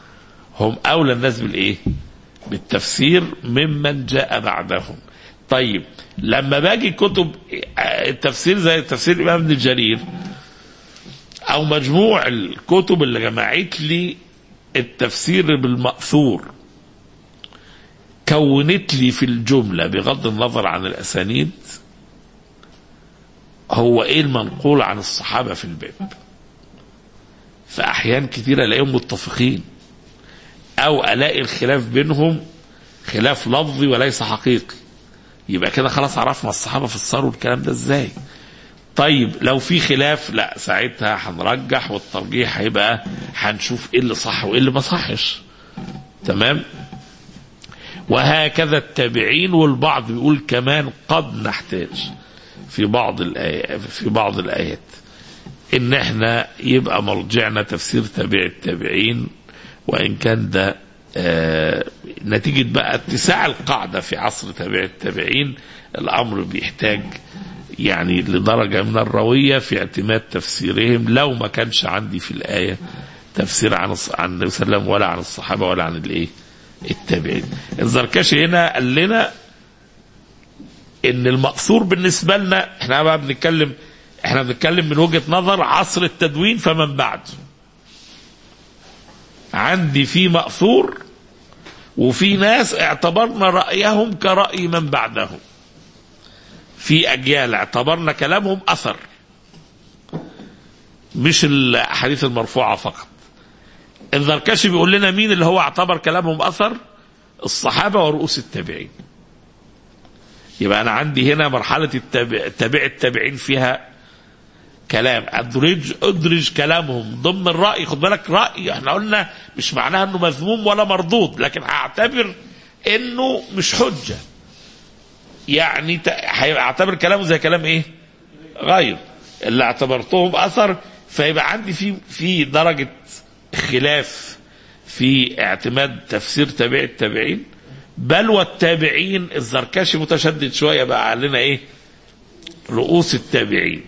هم اولى الناس بالايه بالتفسير ممن جاء بعدهم طيب لما باجي كتب التفسير زي تفسير الامام ابن جرير او مجموع الكتب اللي جمعت لي التفسير بالمأثور كونت لي في الجملة بغض النظر عن الأسانيد هو ايه المنقول عن الصحابة في الباب فأحيان كثيرة ألاقيهم متفقين أو ألاقي الخلاف بينهم خلاف لفظي وليس حقيقي يبقى كده خلاص عرفنا الصحابة فسروا الكلام ده ازاي طيب لو في خلاف لا ساعتها هنرجح والترجيح هيبقى هنشوف ايه اللي صح وايه اللي ما صحش تمام وهكذا التابعين والبعض بيقول كمان قد نحتاج في بعض الآيات في بعض الآيات إن إحنا يبقى مرجعنا تفسير تابع التابعين وإن كان ده آه نتيجة بقى اتساع القاعدة في عصر تابع التابعين الأمر بيحتاج يعني لدرجة من الروية في اعتماد تفسيرهم لو ما كانش عندي في الآية تفسير عن الص- عن النبي صلى الله عليه وسلم ولا عن الصحابة ولا عن الإيه التابعين الزركشي هنا قال لنا ان المقصور بالنسبه لنا احنا بقى بنتكلم احنا بنتكلم من وجهه نظر عصر التدوين فمن بعد عندي في مأثور وفي ناس اعتبرنا رأيهم كرأي من بعدهم في أجيال اعتبرنا كلامهم أثر مش الأحاديث المرفوعة فقط الزركشي بيقول لنا مين اللي هو اعتبر كلامهم أثر الصحابة ورؤوس التابعين يبقى أنا عندي هنا مرحلة التابع, تابع التابعين فيها كلام أدرج أدرج كلامهم ضمن الرأي خد بالك رأي احنا قلنا مش معناها انه مذموم ولا مردود لكن هعتبر انه مش حجة يعني هعتبر كلامه زي كلام ايه غير اللي اعتبرتهم اثر فيبقى عندي في في درجة خلاف في اعتماد تفسير تابع التابعين بل والتابعين الزركشي متشدد شوية بقى قال لنا ايه رؤوس التابعين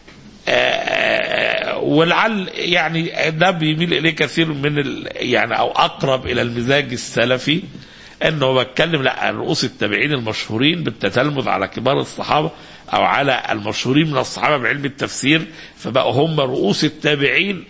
ولعل يعني ده بيميل اليه كثير من ال يعني او اقرب الى المزاج السلفي انه بتكلم لا عن رؤوس التابعين المشهورين بالتتلمذ على كبار الصحابه او على المشهورين من الصحابه بعلم التفسير فبقوا هم رؤوس التابعين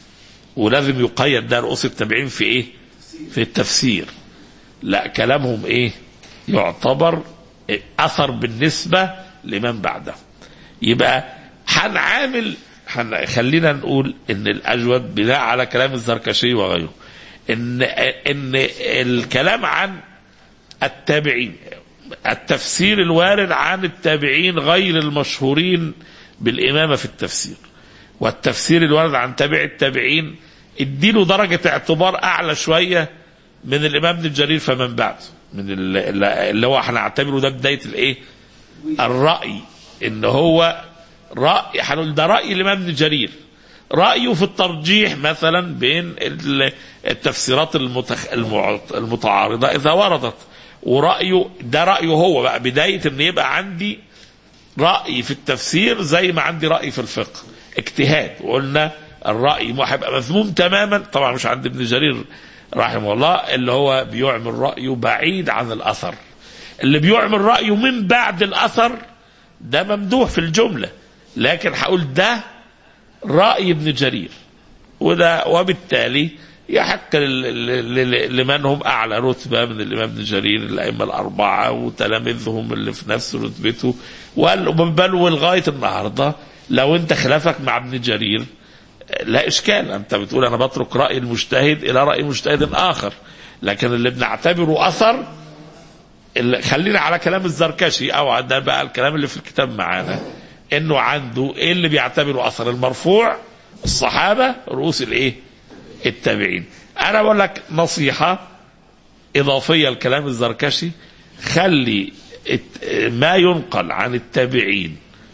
ولازم يقيد ده رؤوس التابعين في ايه؟ في التفسير. لا كلامهم ايه؟ يعتبر اثر بالنسبه لمن بعده. يبقى هنعامل حن... خلينا نقول ان الاجود بناء على كلام الزركشي وغيره ان ان الكلام عن التابعين التفسير الوارد عن التابعين غير المشهورين بالامامه في التفسير والتفسير الوارد عن تابع التابعين اديله درجه اعتبار اعلى شويه من الامام ابن الجرير فمن بعد من اللي هو هنعتبره ده بدايه الايه؟ الراي ان هو رأي هنقول ده رأي الإمام ابن جرير رأيه في الترجيح مثلا بين التفسيرات المتخ... المتعارضة إذا وردت ورأيه ده رأيه هو بقى بداية إن يبقى عندي رأي في التفسير زي ما عندي رأي في الفقه اجتهاد وقلنا الرأي هيبقى مذموم تماما طبعا مش عند ابن جرير رحمه الله اللي هو بيعمل رأيه بعيد عن الأثر اللي بيعمل رأيه من بعد الأثر ده ممدوح في الجملة لكن هقول ده رأي ابن جرير وده وبالتالي يحق لمن هم أعلى رتبة من الإمام ابن جرير الأئمة الأربعة وتلاميذهم اللي في نفس رتبته بل ولغاية النهاردة لو أنت خلافك مع ابن جرير لا إشكال أنت بتقول أنا بترك رأي المجتهد إلى رأي مجتهد آخر لكن اللي بنعتبره أثر اللي خلينا على كلام الزركشي أو ده بقى الكلام اللي في الكتاب معانا انه عنده ايه اللي بيعتبره اثر المرفوع الصحابه رؤوس الايه التابعين انا بقول لك نصيحه اضافيه لكلام الزركشي خلي ما ينقل عن التابعين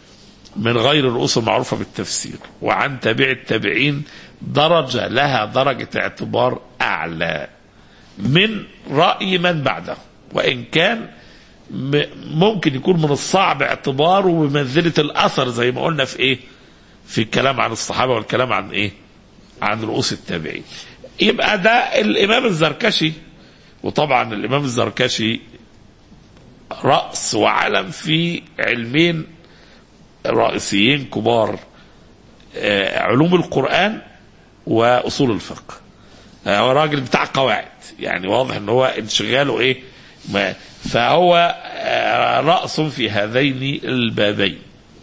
من غير الرؤوس المعروفه بالتفسير وعن تابع التابعين درجه لها درجه اعتبار اعلى من راي من بعده وان كان ممكن يكون من الصعب اعتباره بمنزلة الأثر زي ما قلنا في إيه في الكلام عن الصحابة والكلام عن إيه عن رؤوس التابعين يبقى ده الإمام الزركشي وطبعا الإمام الزركشي رأس وعلم في علمين رئيسيين كبار علوم القرآن وأصول الفقه هو راجل بتاع قواعد يعني واضح ان هو انشغاله ايه ما فهو رأس في هذين البابين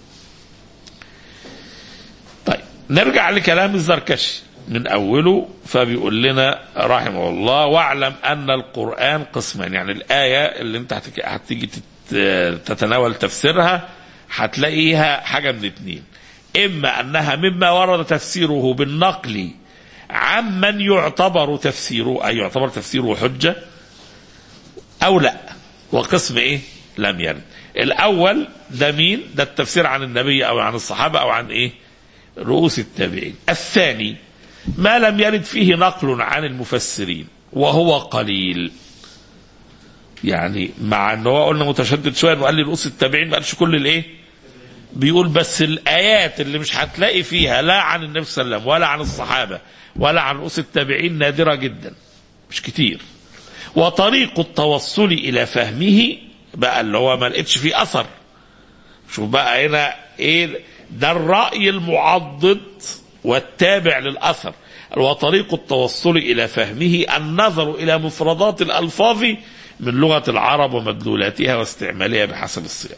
طيب نرجع لكلام الزركشي من أوله فبيقول لنا رحمه الله واعلم أن القرآن قسمان يعني الآية اللي انت هتيجي تتناول تفسيرها هتلاقيها حاجة من اتنين إما أنها مما ورد تفسيره بالنقل عمن يعتبر تفسيره أي يعتبر تفسيره حجة أو لا وقسم ايه لم يرد الاول ده مين ده التفسير عن النبي او عن الصحابه او عن ايه رؤوس التابعين الثاني ما لم يرد فيه نقل عن المفسرين وهو قليل يعني مع ان هو قلنا متشدد شويه انه قال لي رؤوس التابعين ما قالش كل الايه بيقول بس الايات اللي مش هتلاقي فيها لا عن النبي صلى الله عليه وسلم ولا عن الصحابه ولا عن رؤوس التابعين نادره جدا مش كتير وطريق التوصل الى فهمه بقى اللي هو ما لقيتش فيه اثر شوف بقى هنا ايه ده الراي المعضد والتابع للاثر وطريق التوصل إلى فهمه النظر إلى مفردات الألفاظ من لغة العرب ومدلولاتها واستعمالها بحسب السياق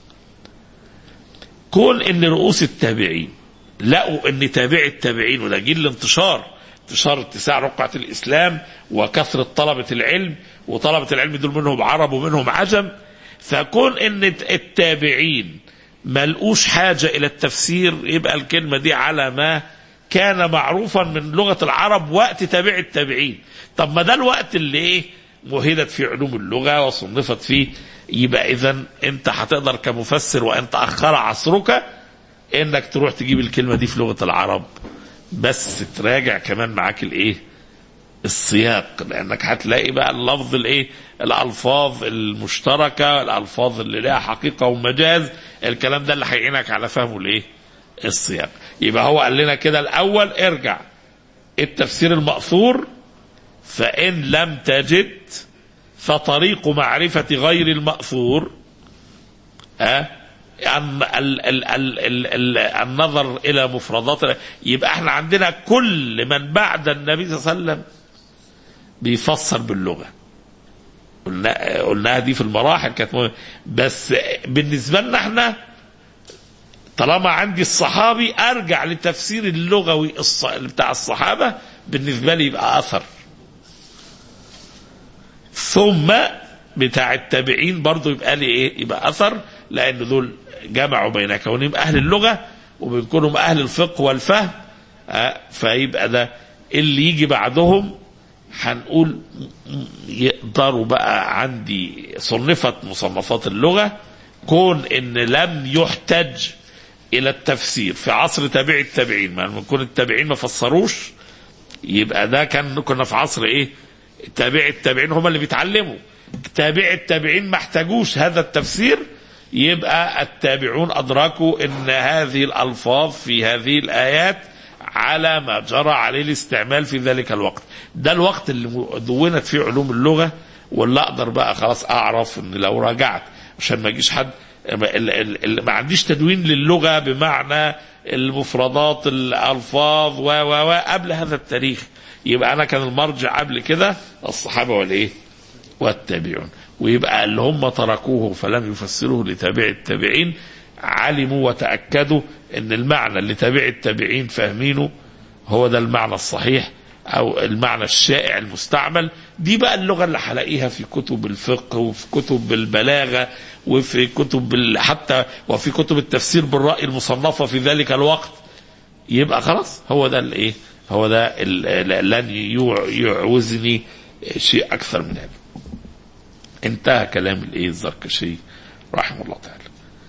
كون ان رؤوس التابعين لقوا ان تابع التابعين وده جيل الانتشار انتشار اتساع رقعة الإسلام وكثرة طلبة العلم وطلبة العلم دول منهم عرب ومنهم عجم فكون ان التابعين ملقوش حاجة إلى التفسير يبقى الكلمة دي على ما كان معروفا من لغة العرب وقت تابع التابعين طب ما ده الوقت اللي ايه مهدت في علوم اللغة وصنفت فيه يبقى إذا أنت هتقدر كمفسر وأن تأخر عصرك إنك تروح تجيب الكلمة دي في لغة العرب بس تراجع كمان معاك الإيه السياق لأنك هتلاقي بقى اللفظ الإيه الألفاظ المشتركة الألفاظ اللي لها حقيقة ومجاز الكلام ده اللي هيعينك على فهمه الإيه السياق يبقى هو قال لنا كده الأول ارجع التفسير المأثور فإن لم تجد فطريق معرفة غير المأثور أه؟ ال ال ال ال ال النظر إلى مفردات يبقى احنا عندنا كل من بعد النبي صلى الله عليه وسلم بيفسر باللغة قلنا قلناها دي في المراحل كانت مهمة. بس بالنسبة لنا احنا طالما عندي الصحابي ارجع للتفسير اللغوي بتاع الصحابة بالنسبة لي يبقى اثر ثم بتاع التابعين برضو يبقى لي ايه يبقى اثر لان دول جمعوا بين كونهم اهل اللغه وبين كونهم اهل الفقه والفهم آه فيبقى ده اللي يجي بعدهم هنقول يقدروا بقى عندي صنفت مصنفات اللغه كون ان لم يحتج الى التفسير في عصر تابع التابعين ما كون التابعين ما فسروش يبقى ده كان كنا في عصر ايه تابع التابعين هم اللي بيتعلموا تابع التابعين ما احتاجوش هذا التفسير يبقى التابعون أدركوا أن هذه الألفاظ في هذه الآيات على ما جرى عليه الاستعمال في ذلك الوقت ده الوقت اللي دونت فيه علوم اللغة واللي أقدر بقى خلاص أعرف أن لو راجعت عشان ما يجيش حد ما عنديش تدوين للغة بمعنى المفردات الألفاظ و و و قبل هذا التاريخ يبقى انا كان المرجع قبل كده الصحابه والايه؟ والتابعون ويبقى اللي هم تركوه فلم يفسروه لتابع التابعين علموا وتاكدوا ان المعنى اللي تابع التابعين فاهمينه هو ده المعنى الصحيح او المعنى الشائع المستعمل دي بقى اللغه اللي هلاقيها في كتب الفقه وفي كتب البلاغه وفي كتب حتى وفي كتب التفسير بالراي المصنفه في ذلك الوقت يبقى خلاص هو ده الايه هو ده لن يعوزني شيء اكثر من هذا انتهى كلام الايه الزركشي رحمه الله تعالى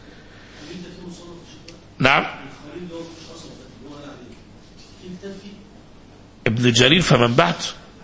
نعم ابن جرير فمن بعده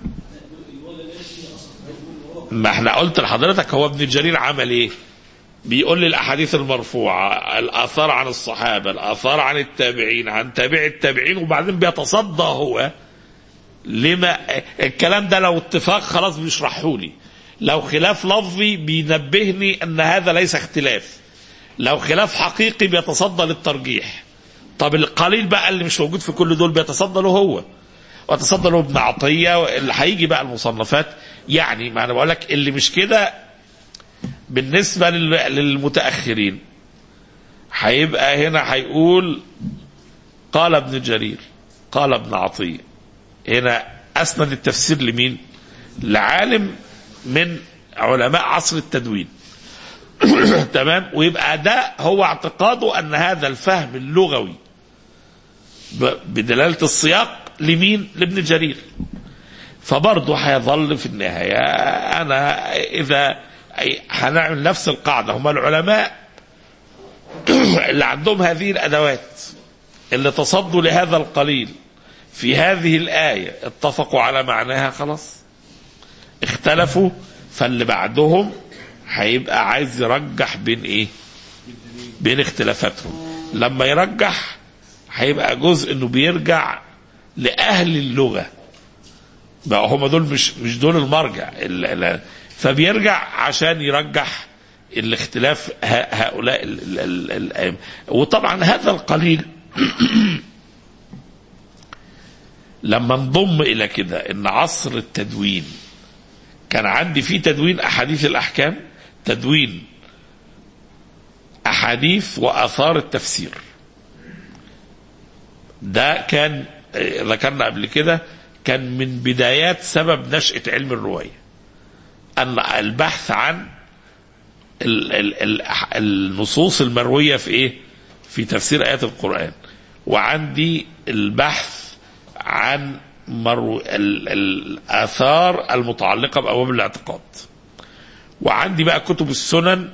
ما احنا قلت لحضرتك هو ابن جرير عمل ايه بيقول لي الاحاديث المرفوعه الاثار عن الصحابه الاثار عن التابعين عن تابع التابعين وبعدين بيتصدى هو لما الكلام ده لو اتفاق خلاص بيشرحه لي لو خلاف لفظي بينبهني ان هذا ليس اختلاف لو خلاف حقيقي بيتصدى للترجيح طب القليل بقى اللي مش موجود في كل دول بيتصدى له هو وتصدى له ابن عطيه اللي هيجي بقى المصنفات يعني ما انا بقول لك اللي مش كده بالنسبة للمتأخرين هيبقى هنا هيقول قال ابن جرير قال ابن عطية هنا أسند التفسير لمين لعالم من علماء عصر التدوين تمام ويبقى ده هو اعتقاده أن هذا الفهم اللغوي بدلالة السياق لمين لابن جرير فبرضه هيظل في النهاية أنا إذا هنعمل نفس القاعدة هم العلماء اللي عندهم هذه الأدوات اللي تصدوا لهذا القليل في هذه الآية اتفقوا على معناها خلاص اختلفوا فاللي بعدهم هيبقى عايز يرجح بين ايه بين اختلافاتهم لما يرجح هيبقى جزء انه بيرجع لأهل اللغة بقى هم دول مش مش دول المرجع فبيرجع عشان يرجح الاختلاف هؤلاء الأئمة وطبعا هذا القليل لما انضم الى كده ان عصر التدوين كان عندي فيه تدوين احاديث الاحكام تدوين احاديث واثار التفسير ده كان آه، ذكرنا قبل كده كان من بدايات سبب نشأة علم الرواية أن البحث عن ال ال ال النصوص المروية في إيه؟ في تفسير آيات القرآن وعندي البحث عن مرو ال الآثار المتعلقة بأبواب الاعتقاد وعندي بقى كتب السنن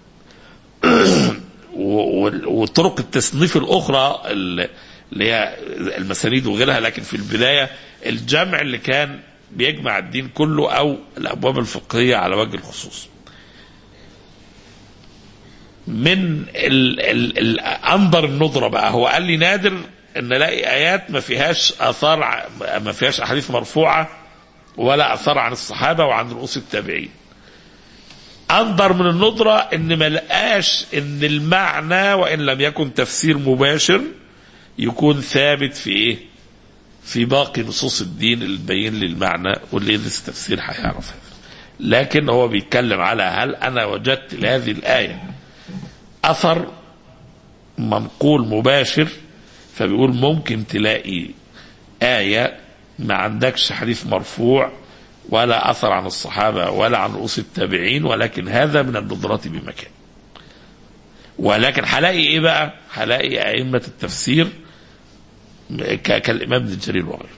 و- و- وطرق التصنيف الأخرى ال- اللي هي المسانيد وغيرها لكن في البداية الجمع اللي كان بيجمع الدين كله أو الأبواب الفقهية على وجه الخصوص من ال ال ال أنظر النظرة بقى هو قال لي نادر ان الاقي ايات ما فيهاش اثار ع- ما فيهاش احاديث مرفوعه ولا اثار عن الصحابه وعن رؤوس التابعين انظر من الندرة ان ما لقاش ان المعنى وان لم يكن تفسير مباشر يكون ثابت في ايه في باقي نصوص الدين اللي تبين لي المعنى واللي يدرس التفسير هيعرف هذا لكن هو بيتكلم على هل انا وجدت لهذه الايه اثر منقول مباشر فبيقول ممكن تلاقي آية ما عندكش حديث مرفوع ولا أثر عن الصحابة ولا عن رؤوس التابعين ولكن هذا من الندرات بمكان ولكن هلاقي ايه بقى هلاقي أئمة التفسير ك- كالإمام ابن جرير وغيره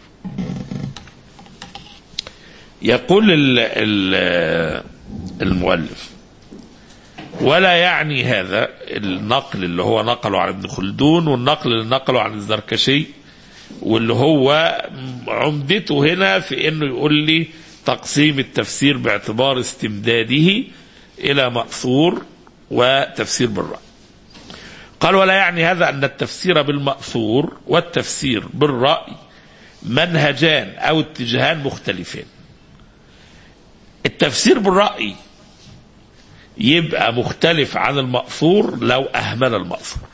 يقول ال ال المؤلف ولا يعني هذا النقل اللي هو نقله عن ابن خلدون والنقل اللي نقله عن الزركشي واللي هو عمدته هنا في انه يقول لي تقسيم التفسير باعتبار استمداده الى مأثور وتفسير بالرأي قال ولا يعني هذا ان التفسير بالمأثور والتفسير بالرأي منهجان او اتجاهان مختلفين التفسير بالرأي يبقى مختلف عن المأثور لو أهمل المأثور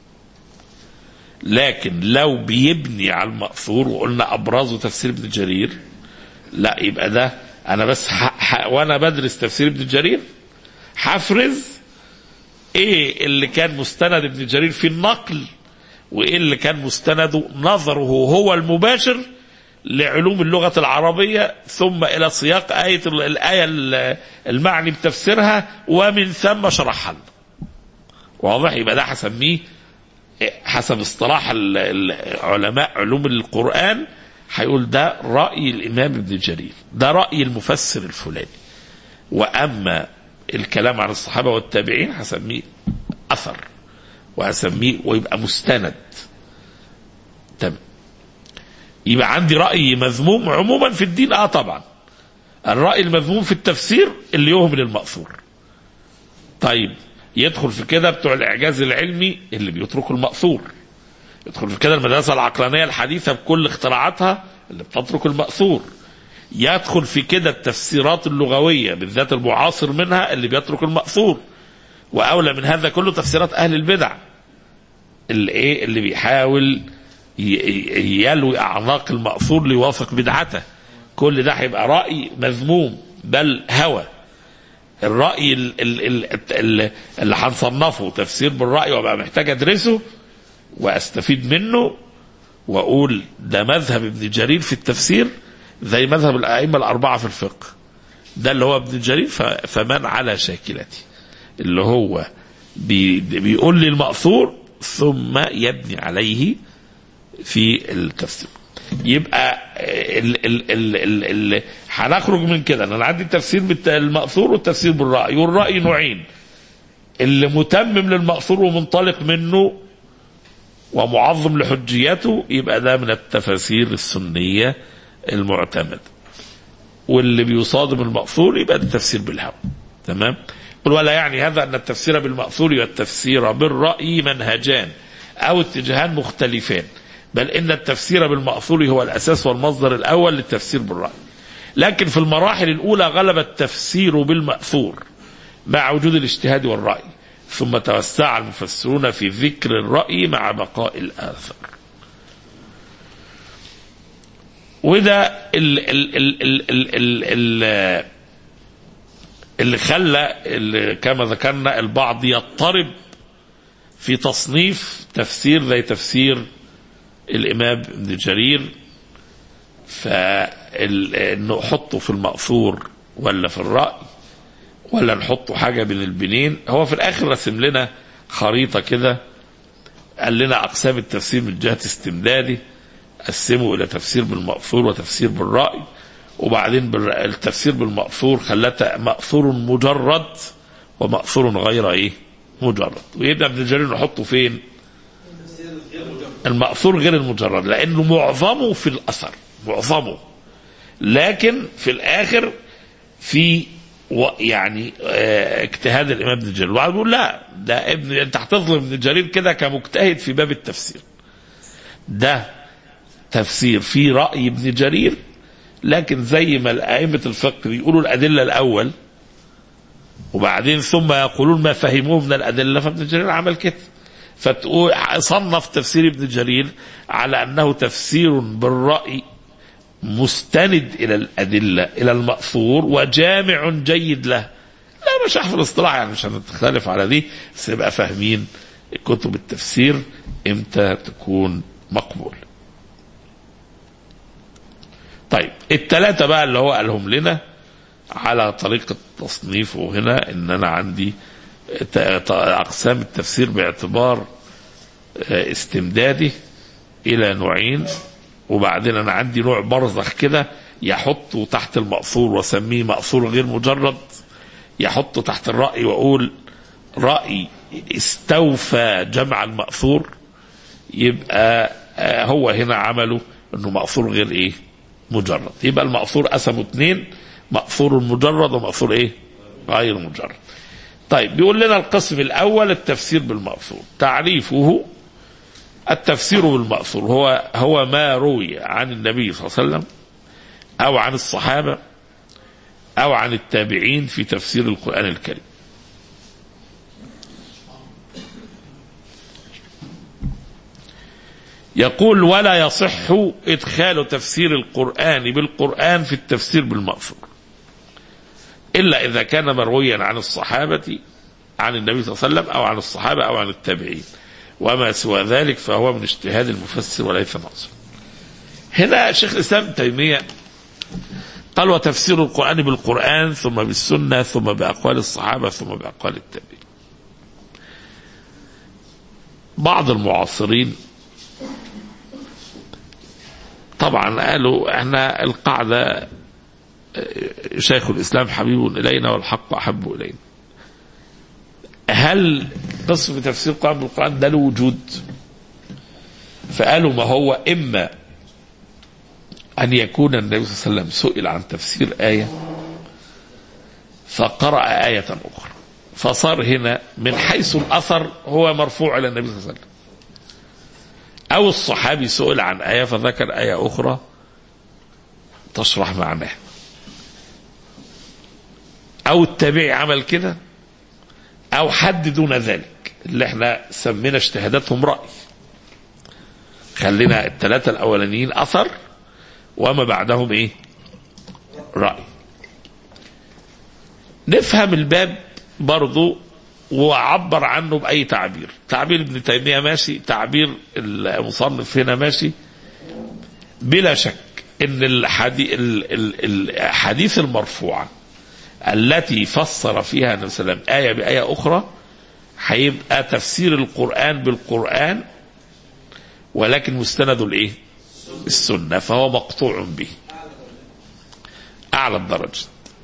لكن لو بيبني على المأثور وقلنا أبرزه تفسير ابن جرير لا يبقى ده أنا بس ح... ح... وأنا بدرس تفسير ابن جرير هفرز إيه اللي كان مستند ابن جرير في النقل وإيه اللي كان مستنده نظره هو المباشر لعلوم اللغة العربية ثم إلى سياق آية الآية المعني بتفسيرها ومن ثم شرحها لنا. واضح يبقى ده هسميه حسب اصطلاح ال- ال- علماء علوم القرآن هيقول ده رأي الإمام ابن جرير ده رأي المفسر الفلاني وأما الكلام عن الصحابة والتابعين هسميه أثر وهسميه ويبقى مستند تمام يبقى عندي رأي مذموم عموما في الدين اه طبعا الرأي المذموم في التفسير اللي يهمل المأثور طيب يدخل في كده بتوع الإعجاز العلمي اللي بيتركوا المأثور يدخل في كده المدرسة العقلانية الحديثة بكل اختراعاتها اللي بتترك المأثور يدخل في كده التفسيرات اللغوية بالذات المعاصر منها اللي بيترك المأثور وأولى من هذا كله تفسيرات أهل البدع اللي إيه اللي بيحاول ي- ي- يلوي أعناق المأثور ليوافق بدعته كل ده هيبقى رأي مذموم بل هوى الرأي ال- ال- ال- ال- اللي هنصنفه تفسير بالرأي وابقى محتاج أدرسه وأستفيد منه وأقول ده مذهب ابن جرير في التفسير زي مذهب الأئمة الأربعة في الفقه ده اللي هو ابن جرير ف- فمن على شاكلته اللي هو بي بيقول لي المأثور ثم يبني عليه في التفسير يبقى ال ال ال ال ال هنخرج من كده انا عندي التفسير بالمأثور والتفسير بالرأي والرأي نوعين اللي متمم للمأثور ومنطلق منه ومعظم لحجيته يبقى ده من التفاسير السنية المعتمدة واللي بيصادم المأثور يبقى ده التفسير بالهوى تمام قل ولا يعني هذا أن التفسير بالمأثور والتفسير بالرأي منهجان أو اتجاهان مختلفان بل إن التفسير بالمأثور هو الأساس والمصدر الأول للتفسير بالرأي لكن في المراحل الأولى غلب التفسير بالمأثور مع وجود الاجتهاد والرأي ثم توسع المفسرون في ذكر الرأي مع بقاء الآثار وده ال ال ال ال ال ال ال اللي خلى اللي كما ذكرنا البعض يضطرب في تصنيف تفسير زي تفسير الإمام ابن جرير فإنه حطه في المأثور ولا في الرأي ولا نحطه حاجة بين البنين هو في الآخر رسم لنا خريطة كده قال لنا أقسام التفسير من جهة استمدادي قسمه إلى تفسير بالمأثور وتفسير بالرأي وبعدين بالر- التفسير بالمأثور خلاته مأثور مجرد ومأثور غير إيه مجرد ويبدأ ابن جرير نحطه فين المأثور غير المجرد لأنه معظمه في الأثر معظمه لكن في الآخر في و يعني آه، اجتهاد الامام ابن جرير وبعد بيقول لا ده ابن انت هتظلم ابن جرير كده كمجتهد في باب التفسير ده تفسير في راي ابن جرير لكن زي ما ائمه الفقه بيقولوا الادله الاول وبعدين ثم يقولون ما فهموه من الادله فابن جرير عمل كده فتقول صنف تفسير ابن جرير على انه تفسير بالراي مستند الى الادله الى الماثور وجامع جيد له لا مش احفظ الاصطلاح يعني مش هنختلف على دي بس نبقى فاهمين كتب التفسير امتى تكون مقبول طيب الثلاثه بقى اللي هو قالهم لنا على طريقه تصنيفه هنا ان انا عندي ت- ت- اقسام التفسير باعتبار آه، استمدادي الى نوعين وبعدين انا عندي نوع برزخ كده يحطه تحت المأثور واسميه مأثور غير مجرد يحطه تحت الرأي واقول رأي استوفى جمع المأثور يبقى آه، هو هنا عمله انه مأثور غير ايه مجرد يبقى المأثور قسمه اثنين مأثور مجرد ومأثور ايه غير مجرد طيب بيقول لنا القسم الاول التفسير بالمأثور تعريفه التفسير بالمأثور هو هو ما روي عن النبي صلى الله عليه وسلم أو عن الصحابة أو عن التابعين في تفسير القرآن الكريم يقول ولا يصح إدخال تفسير القرآن بالقرآن في التفسير بالمأثور إلا إذا كان مرويا عن الصحابة عن النبي صلى الله عليه وسلم أو عن الصحابة أو عن التابعين وما سوى ذلك فهو من اجتهاد المفسر وليس ناصر هنا شيخ الإسلام ابن تيمية قال وتفسير القرآن بالقرآن ثم بالسنة ثم بأقوال الصحابة ثم بأقوال التابعين بعض المعاصرين طبعا قالوا احنا القاعدة اه، شيخ الإسلام حبيب إلينا والحق أحب إلينا هل قسم تفسير القرآن بالقرآن ده له وجود فقالوا ما هو إما أن يكون النبي صلى الله عليه وسلم سئل عن تفسير آية فقرأ آية أخرى فصار هنا من حيث الأثر هو مرفوع إلى النبي صلى الله عليه وسلم أو الصحابي سئل عن آية فذكر آية أخرى تشرح معناها أو التابعي عمل كده أو حد دون ذلك اللي احنا سمينا اجتهاداتهم رأي خلينا الثلاثة الأولانيين أثر وما بعدهم إيه رأي نفهم الباب برضو وعبر عنه بأي تعبير تعبير ابن تيمية ماشي تعبير المصنف هنا ماشي بلا شك ان الحديث, الحديث المرفوعة التي فسر فيها النبي صلى الله عليه وسلم آية بآية أخرى هيبقى تفسير القرآن بالقرآن ولكن مستند الإيه؟ السنة فهو مقطوع به أعلى الدرجة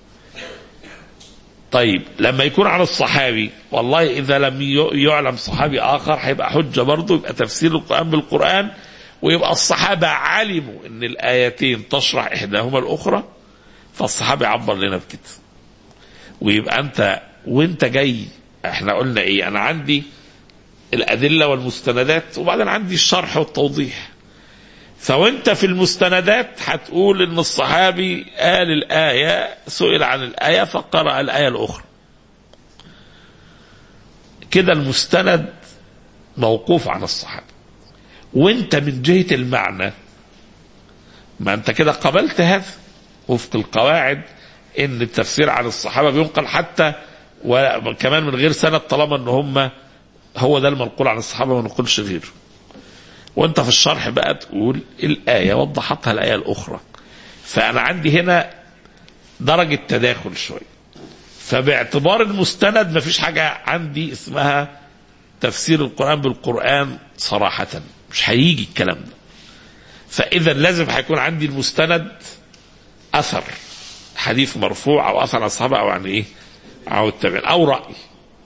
طيب لما يكون عن الصحابي والله إذا لم يعلم صحابي آخر هيبقى حجة برضه يبقى تفسير القرآن بالقرآن ويبقى الصحابة علموا أن الآيتين تشرح إحداهما الأخرى فالصحابي عبر لنا بكده ويبقى أنت وأنت جاي احنا قلنا ايه انا عندي الادله والمستندات وبعدين عندي الشرح والتوضيح فوانت في المستندات هتقول ان الصحابي قال الايه سئل عن الايه فقرا الايه الاخرى كده المستند موقوف عن الصحابه وانت من جهه المعنى ما انت كده قبلت هذا وفق القواعد ان التفسير عن الصحابه بينقل حتى وكمان من غير سند طالما ان هم هو ده المنقول عن الصحابه ما نقولش غيره وانت في الشرح بقى تقول الايه وضحتها الايه الاخرى فانا عندي هنا درجه تداخل شويه فباعتبار المستند مفيش حاجه عندي اسمها تفسير القران بالقران صراحه مش هيجي الكلام ده فاذا لازم هيكون عندي المستند اثر حديث مرفوع او اثر عن الصحابه او عن ايه؟ او التابعين او راي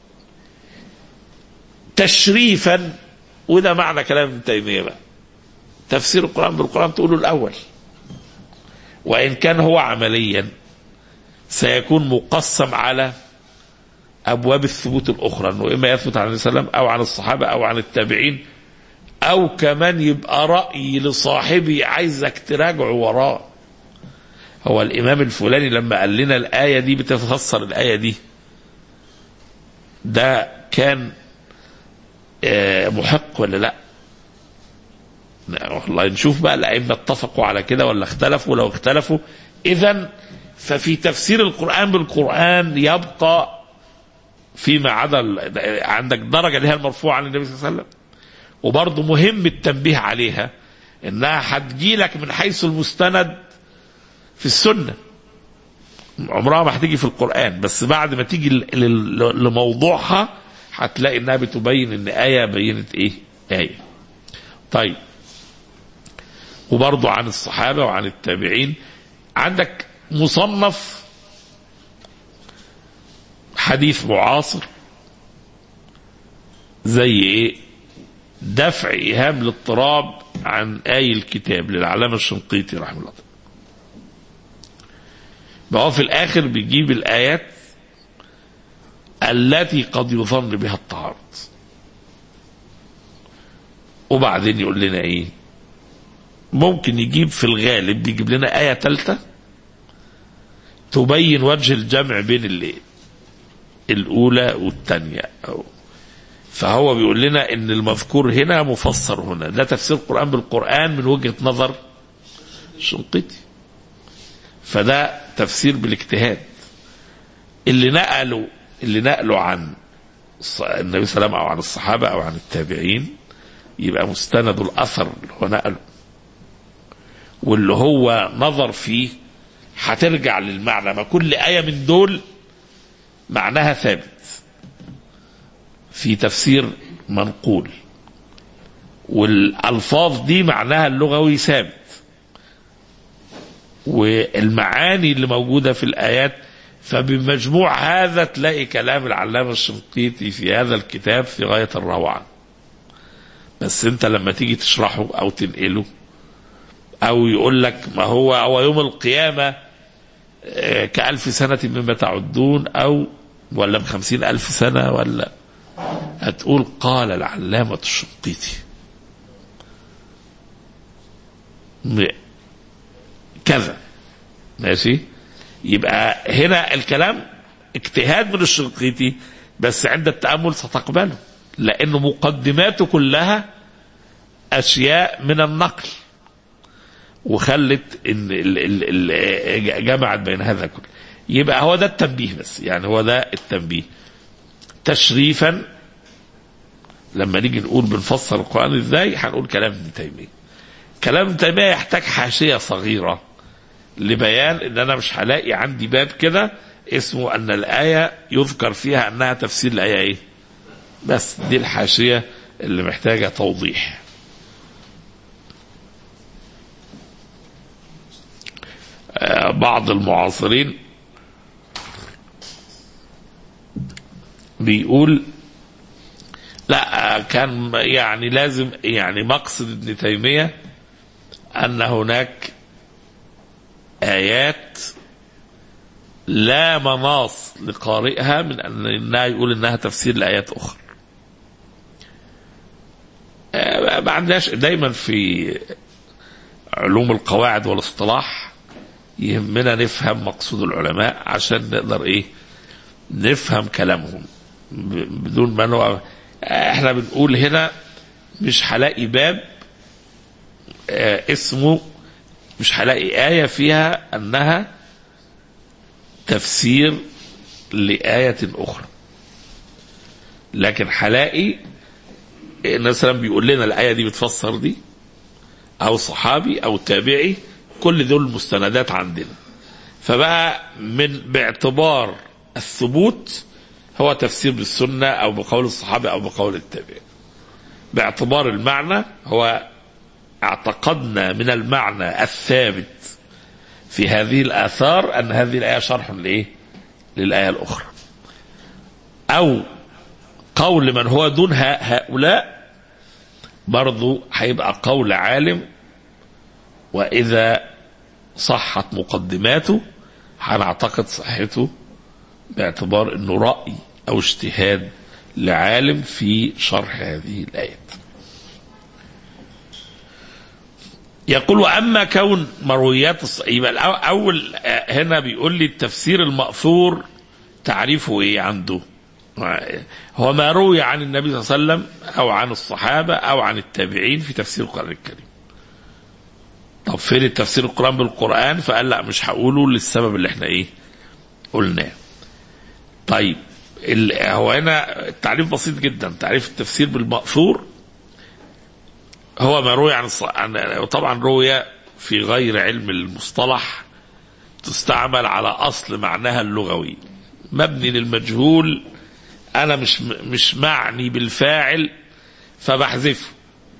تشريفا وده معنى كلام ابن تيميه بقى تفسير القران بالقران تقوله الاول وان كان هو عمليا سيكون مقسم على ابواب الثبوت الاخرى انه اما يثبت عن النبي صلى الله عليه وسلم او عن الصحابه او عن التابعين او كمان يبقى راي لصاحبي عايزك تراجعه وراه هو الامام الفلاني لما قال لنا الايه دي بتفسر الايه دي ده كان آه، محق ولا لا والله نشوف بقى الائمه اتفقوا على كده ولا اختلفوا لو اختلفوا اذا ففي تفسير القران بالقران يبقى فيما عدا ال- عندك درجه اللي هي المرفوعه عن النبي صلى الله عليه وسلم وبرضه مهم التنبيه عليها انها هتجيلك من حيث المستند في السنه عمرها ما هتيجي في القران بس بعد ما تيجي ل- ل- لموضوعها هتلاقي انها بتبين ان ايه بينت ايه ايه طيب وبرضه عن الصحابه وعن التابعين عندك مصنف حديث معاصر زي ايه دفع ايهام الاضطراب عن اي الكتاب للعلامه الشنقيطي رحمه الله ما هو في الاخر بيجيب الايات التي قد يظن بها التعارض وبعدين يقول لنا ايه ممكن يجيب في الغالب بيجيب لنا آية ثالثة تبين وجه الجمع بين اللي الأولى والثانية أو فهو بيقول لنا إن المذكور هنا مفسر هنا ده تفسير القرآن بالقرآن من وجهة نظر شنقيطي فده تفسير بالاجتهاد اللي نقلوا اللي نقلوا عن الص- النبي صلى الله عليه وسلم او عن الصحابه او عن التابعين يبقى مستند الاثر اللي هو نقله واللي هو نظر فيه هترجع للمعنى ما كل ايه من دول معناها ثابت في تفسير منقول والالفاظ دي معناها اللغوي ثابت والمعاني اللي موجوده في الايات فبمجموع هذا تلاقي كلام العلامه الشنقيطي في هذا الكتاب في غايه الروعه بس انت لما تيجي تشرحه او تنقله او يقول لك ما هو هو يوم القيامه آه، كألف سنة مما تعدون أو ولا بخمسين ألف سنة ولا هتقول قال العلامة الشنقيطي م- كذا ماشي يبقى هنا الكلام اجتهاد من الشنقيطي بس عند التأمل ستقبله لأنه مقدماته كلها أشياء من النقل وخلت ان ال ال ال جمعت بين هذا كله يبقى هو ده التنبيه بس يعني هو ده التنبيه تشريفا لما نيجي نقول بنفسر القران ازاي هنقول كلام ابن تيميه كلام ابن تيميه يحتاج حاشيه صغيره لبيان ان انا مش هلاقي عندي باب كده اسمه ان الايه يذكر فيها انها تفسير الايه ايه بس دي الحاشيه اللي محتاجه توضيح بعض المعاصرين بيقول لا كان يعني لازم يعني مقصد ابن تيمية أن هناك آيات لا مناص لقارئها من أن إنها يقول إنها تفسير لآيات أخرى آه، ما عندناش دايما في علوم القواعد والاصطلاح يهمنا نفهم مقصود العلماء عشان نقدر ايه نفهم كلامهم ب- بدون ما نوع احنا بنقول هنا مش هلاقي باب آه، اسمه مش هلاقي آية فيها أنها تفسير لآية أخرى لكن هلاقي مثلا بيقول لنا الآية دي بتفسر دي أو صحابي أو تابعي كل دول مستندات عندنا فبقى من باعتبار الثبوت هو تفسير بالسنة أو بقول الصحابة أو بقول التابعي باعتبار المعنى هو اعتقدنا من المعنى الثابت في هذه الآثار أن هذه الآية شرح لإيه؟ للآية الأخرى أو قول من هو دون هؤلاء برضو هيبقى قول عالم وإذا صحت مقدماته هنعتقد صحته باعتبار أنه رأي أو اجتهاد لعالم في شرح هذه الآيات يقول وأما كون مرويات الص... يبقى أول هنا بيقول لي التفسير المأثور تعريفه إيه عنده هو ما روي عن النبي صلى الله عليه وسلم أو عن الصحابة أو عن التابعين في تفسير القرآن الكريم طب فين التفسير القرآن بالقرآن فقال لا مش هقوله للسبب اللي احنا ايه قلناه طيب هو هنا التعريف بسيط جدا تعريف التفسير بالمأثور هو ما روي عن, الص... عن طبعا روي في غير علم المصطلح تستعمل على اصل معناها اللغوي مبني للمجهول انا مش مش معني بالفاعل فبحذفه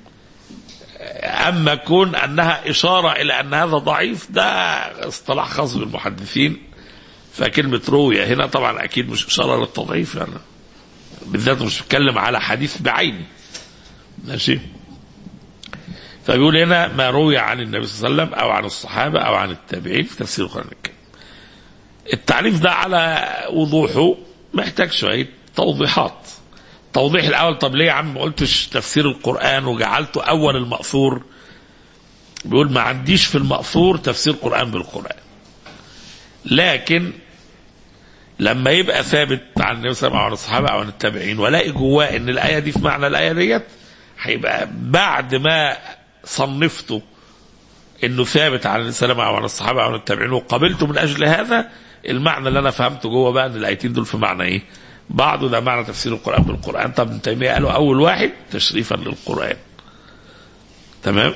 اما كون انها اشاره الى ان هذا ضعيف ده اصطلاح خاص بالمحدثين فكلمه رويه هنا طبعا اكيد مش اشاره للتضعيف يعني بالذات مش بتكلم على حديث بعينه ماشي فبيقول هنا ما روي عن النبي صلى الله عليه وسلم او عن الصحابه او عن التابعين في تفسير القران الكريم التعريف ده على وضوحه محتاج شويه توضيحات توضيح الاول طب ليه يا عم ما قلتش تفسير القران وجعلته اول الماثور بيقول ما عنديش في الماثور تفسير قران بالقران لكن لما يبقى ثابت عن النبي صلى الله عليه وسلم او عن الصحابه او عن التابعين والاقي جواه ان الايه دي في معنى الايه ديت هيبقى بعد ما صنفته انه ثابت عن السلام او عن الصحابه او عن التابعين وقبلته من اجل هذا المعنى اللي انا فهمته جوه بقى ان الايتين دول في معنى ايه؟ بعضه ده معنى تفسير القران بالقران طب ابن تيميه قالوا اول واحد تشريفا للقران تمام؟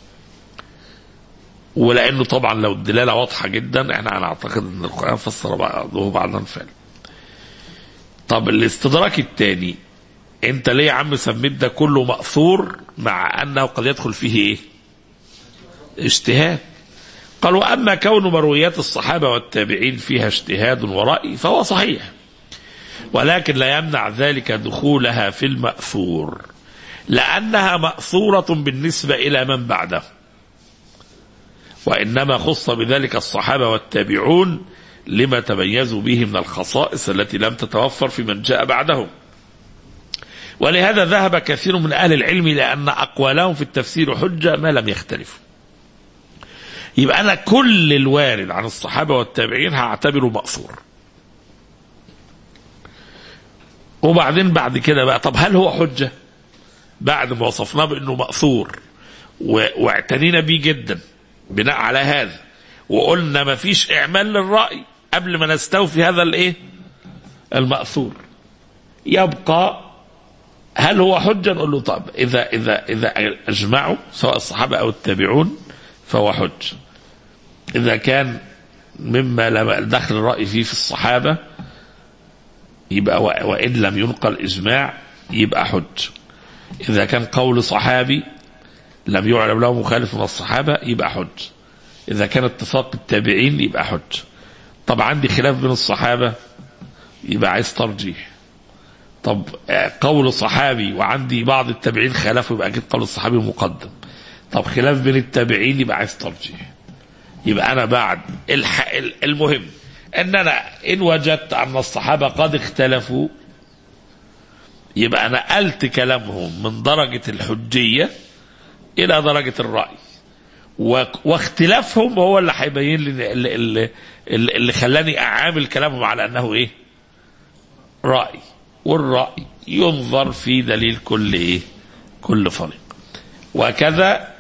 ولانه طبعا لو الدلاله واضحه جدا احنا هنعتقد ان القران فسر بعضه بعضا فعلا. طب الاستدراك الثاني انت ليه يا عم سميت ده كله مأثور مع انه قد يدخل فيه ايه اجتهاد قال واما كون مرويات الصحابة والتابعين فيها اجتهاد ورأي فهو صحيح ولكن لا يمنع ذلك دخولها في المأثور لأنها مأثورة بالنسبة إلى من بعده وإنما خص بذلك الصحابة والتابعون لما تميزوا به من الخصائص التي لم تتوفر في من جاء بعدهم ولهذا ذهب كثير من أهل العلم إلى أن أقوالهم في التفسير حجة ما لم يختلفوا يبقى أنا كل الوارد عن الصحابة والتابعين هعتبره مأثور وبعدين بعد كده بقى طب هل هو حجة بعد ما وصفناه بأنه مأثور واعتنينا بيه جدا بناء على هذا وقلنا ما فيش إعمال للرأي قبل ما نستوفي هذا الإيه المأثور يبقى هل هو حجة نقول له طب إذا إذا إذا أجمعوا سواء الصحابة أو التابعون فهو حج إذا كان مما لم دخل الرأي فيه في الصحابة يبقى وإن لم ينقل إجماع يبقى حج إذا كان قول صحابي لم يعلم له مخالف من الصحابة يبقى حج إذا كان اتفاق التابعين يبقى حج طب عندي خلاف بين الصحابة يبقى عايز ترجيح طب قول صحابي وعندي بعض التابعين خالفوا يبقى اكيد قول الصحابي مقدم طب خلاف بين التابعين يبقى عايز ترجيح يبقى انا بعد الح... المهم ان انا ان وجدت ان الصحابه قد اختلفوا يبقى نقلت كلامهم من درجه الحجيه الى درجه الراي و... واختلافهم هو اللي هيبين لي اللي, اللي, اللي خلاني اعامل كلامهم على انه ايه راي والرأي ينظر في دليل كل إيه؟ كل فريق وكذا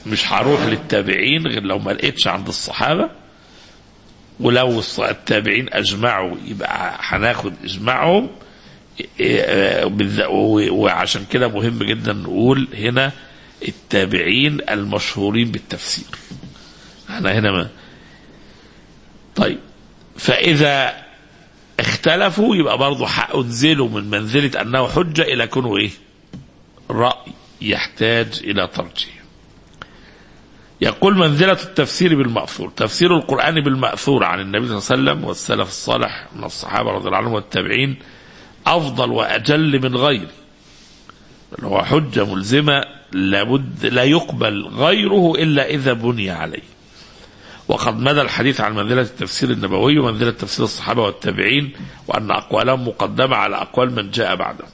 مش هروح للتابعين غير لو ما لقيتش عند الصحابة ولو الص- التابعين أجمعوا يبقى هناخد إجماعهم إيه، بالذ- و- وعشان كده مهم جدا نقول هنا التابعين المشهورين بالتفسير احنا هنا ما طيب فإذا اختلفوا يبقى برضه هأنزلوا من منزلة أنه حجة إلى كونه إيه؟ رأي يحتاج إلى ترجيح. يقول منزلة التفسير بالمأثور، تفسير القرآن بالمأثور عن النبي صلى الله عليه وسلم والسلف الصالح من الصحابة رضي الله عنهم والتابعين أفضل وأجل من غيره. بل هو حجة ملزمة لابد لا يقبل غيره إلا إذا بني عليه. وقد مدى الحديث عن منزلة التفسير النبوي ومنزلة تفسير الصحابة والتابعين وأن أقوالهم مقدمة على أقوال من جاء بعدهم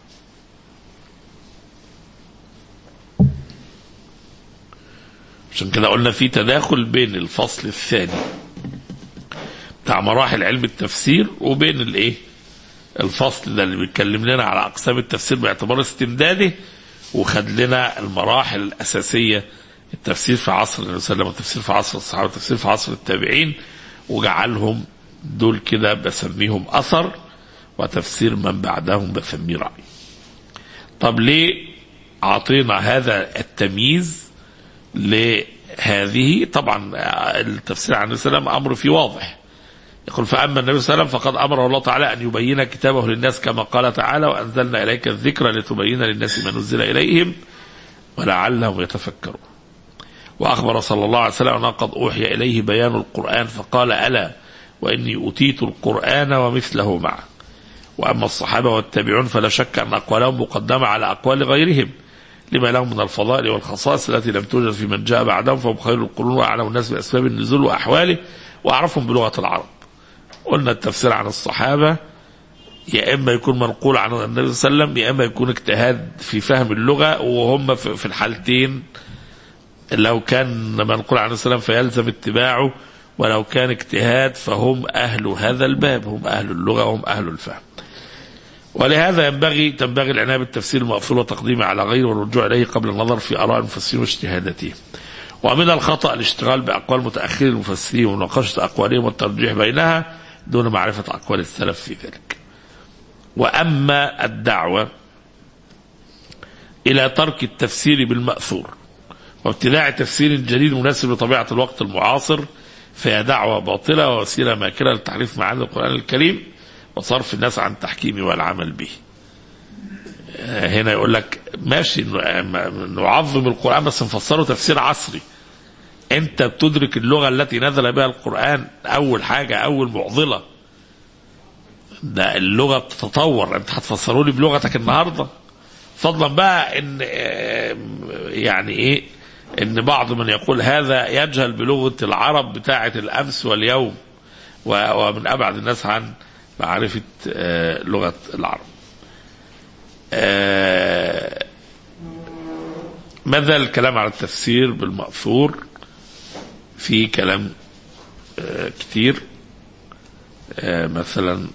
عشان كده قلنا في تداخل بين الفصل الثاني بتاع مراحل علم التفسير وبين الايه الفصل ده اللي بيتكلم لنا على اقسام التفسير باعتبار استمداده وخد لنا المراحل الاساسيه التفسير في عصر النبي صلى الله عليه وسلم والتفسير في عصر الصحابه والتفسير في عصر التابعين وجعلهم دول كده بسميهم اثر وتفسير من بعدهم بسميه راي. طب ليه اعطينا هذا التمييز لهذه طبعا التفسير عن النبي صلى الله عليه وسلم امر فيه واضح. يقول فاما النبي صلى الله عليه وسلم فقد امر الله تعالى ان يبين كتابه للناس كما قال تعالى وانزلنا اليك الذكر لتبين للناس ما نزل اليهم ولعلهم يتفكرون. وأخبر صلى الله عليه وسلم أنه قد أوحي إليه بيان القرآن فقال ألا وإني أوتيت القرآن ومثله معه وأما الصحابة والتابعون فلا شك أن أقوالهم مقدمة على أقوال غيرهم لما لهم من الفضائل والخصائص التي لم توجد في من جاء بعدهم فهم خير القرون وأعلم الناس بأسباب النزول وأحواله وأعرفهم بلغة العرب قلنا التفسير عن الصحابة يا إما يكون منقول عن النبي صلى الله عليه وسلم يا إما يكون اجتهاد في فهم اللغة وهم في في الحالتين لو كان منقول عن السلام فيلزم اتباعه ولو كان اجتهاد فهم أهل هذا الباب هم أهل اللغة وهم أهل الفهم ولهذا ينبغي تنبغي العناية بالتفسير المأصول وتقديمه على غيره والرجوع إليه قبل النظر في آراء المفسرين واجتهاداتهم ومن الخطأ الاشتغال بأقوال متأخرين المفسرين ومناقشة أقوالهم والترجيح بينها دون معرفة أقوال السلف في ذلك وأما الدعوة إلى ترك التفسير بالمأثور وابتداع تفسير جديد مناسب لطبيعة الوقت المعاصر فهي دعوة باطلة ووسيلة ماكرة لتحريف معاني القرآن الكريم وصرف الناس عن تحكيمه والعمل به هنا يقول لك ماشي نعظم القرآن بس نفسره تفسير عصري انت بتدرك اللغة التي نزل بها القرآن اول حاجة اول معضلة ده اللغة بتتطور انت هتفسروا لي بلغتك النهاردة فضلا بقى ان يعني ايه ان بعض من يقول هذا يجهل بلغة العرب بتاعة الامس واليوم ومن ابعد الناس عن معرفة لغة العرب ماذا الكلام على التفسير بالمأثور في كلام كتير مثلا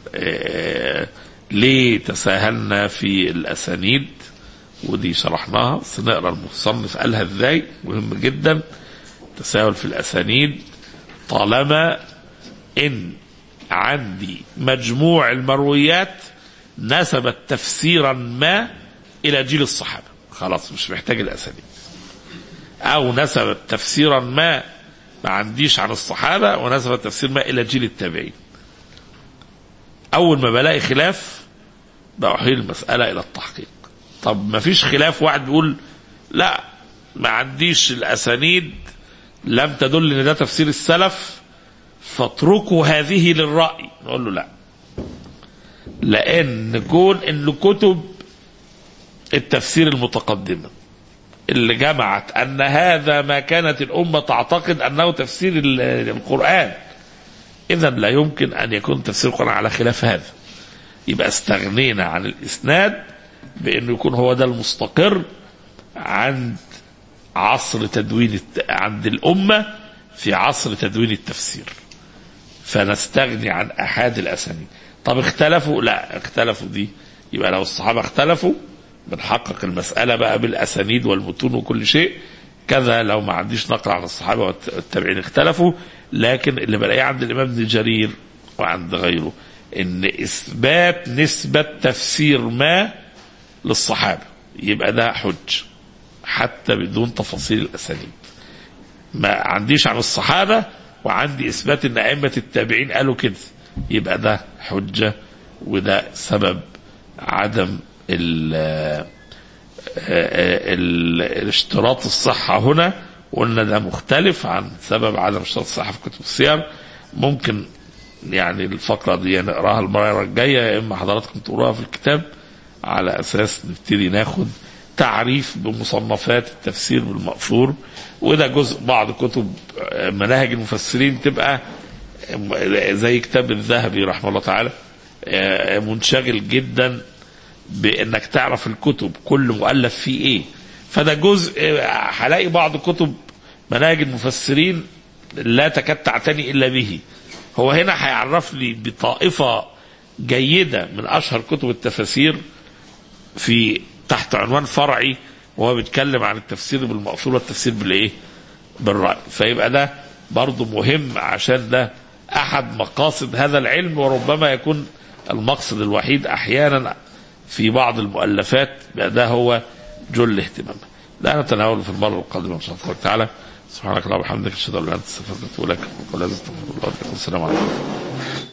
ليه تساهلنا في الأسانيد ودي شرحناها بس نقرا المصنف قالها ازاي مهم جدا تساهل في الاسانيد طالما ان عندي مجموع المرويات نسبت تفسيرا ما الى جيل الصحابه خلاص مش محتاج الاسانيد او نسبت تفسيرا ما ما عنديش عن الصحابه ونسبت تفسير ما الى جيل التابعين اول ما بلاقي خلاف بأحيل المساله الى التحقيق طب ما فيش خلاف واحد بيقول لا ما عنديش الاسانيد لم تدل ان ده تفسير السلف فاتركوا هذه للرأي نقول له لا لان كون ان كتب التفسير المتقدمة اللي جمعت ان هذا ما كانت الامة تعتقد انه تفسير القرآن اذا لا يمكن ان يكون تفسير القرآن على خلاف هذا يبقى استغنينا عن الاسناد بانه يكون هو ده المستقر عند عصر تدوين الت... عند الامه في عصر تدوين التفسير فنستغني عن احاد الاسانيد طب اختلفوا لا اختلفوا دي يبقى لو الصحابه اختلفوا بنحقق المساله بقى بالاسانيد والمتون وكل شيء كذا لو ما عنديش نقل عن الصحابه والت- والتابعين اختلفوا لكن اللي بلاقيه عند الامام ابن جرير وعند غيره ان اثبات نسبه تفسير ما للصحابه يبقى ده حج حتى بدون تفاصيل الاسانيد ما عنديش عن الصحابه وعندي اثبات ان ائمه التابعين قالوا كده يبقى ده حجه وده سبب عدم ال ال- الاشتراط الصحة هنا وقلنا ده مختلف عن سبب عدم اشتراط الصحة في كتب السير ممكن يعني الفقرة دي نقراها المرة الجاية يا إما حضراتكم تقروها في الكتاب على أساس نبتدي ناخد تعريف بمصنفات التفسير بالمأثور وده جزء بعض كتب مناهج المفسرين تبقى زي كتاب الذهبي رحمه الله تعالى منشغل جدا بانك تعرف الكتب كل مؤلف فيه ايه فده جزء هلاقي بعض كتب مناهج المفسرين لا تكاد تعتني الا به هو هنا هيعرف لي بطائفه جيده من اشهر كتب التفاسير في تحت عنوان فرعي وهو بيتكلم عن التفسير بالمأثور والتفسير بالايه؟ بالرأي فيبقى ده برضه مهم عشان ده احد مقاصد هذا العلم وربما يكون المقصد الوحيد احيانا في بعض المؤلفات بقى ده هو جل اهتمامها ده نتناوله في المره القادمه ان شاء الله تعالى سبحانك اللهم وبحمدك اشهد ان لا اله الا انت استغفرك واتوب اليك وقل هذا استغفر الله والسلام عليكم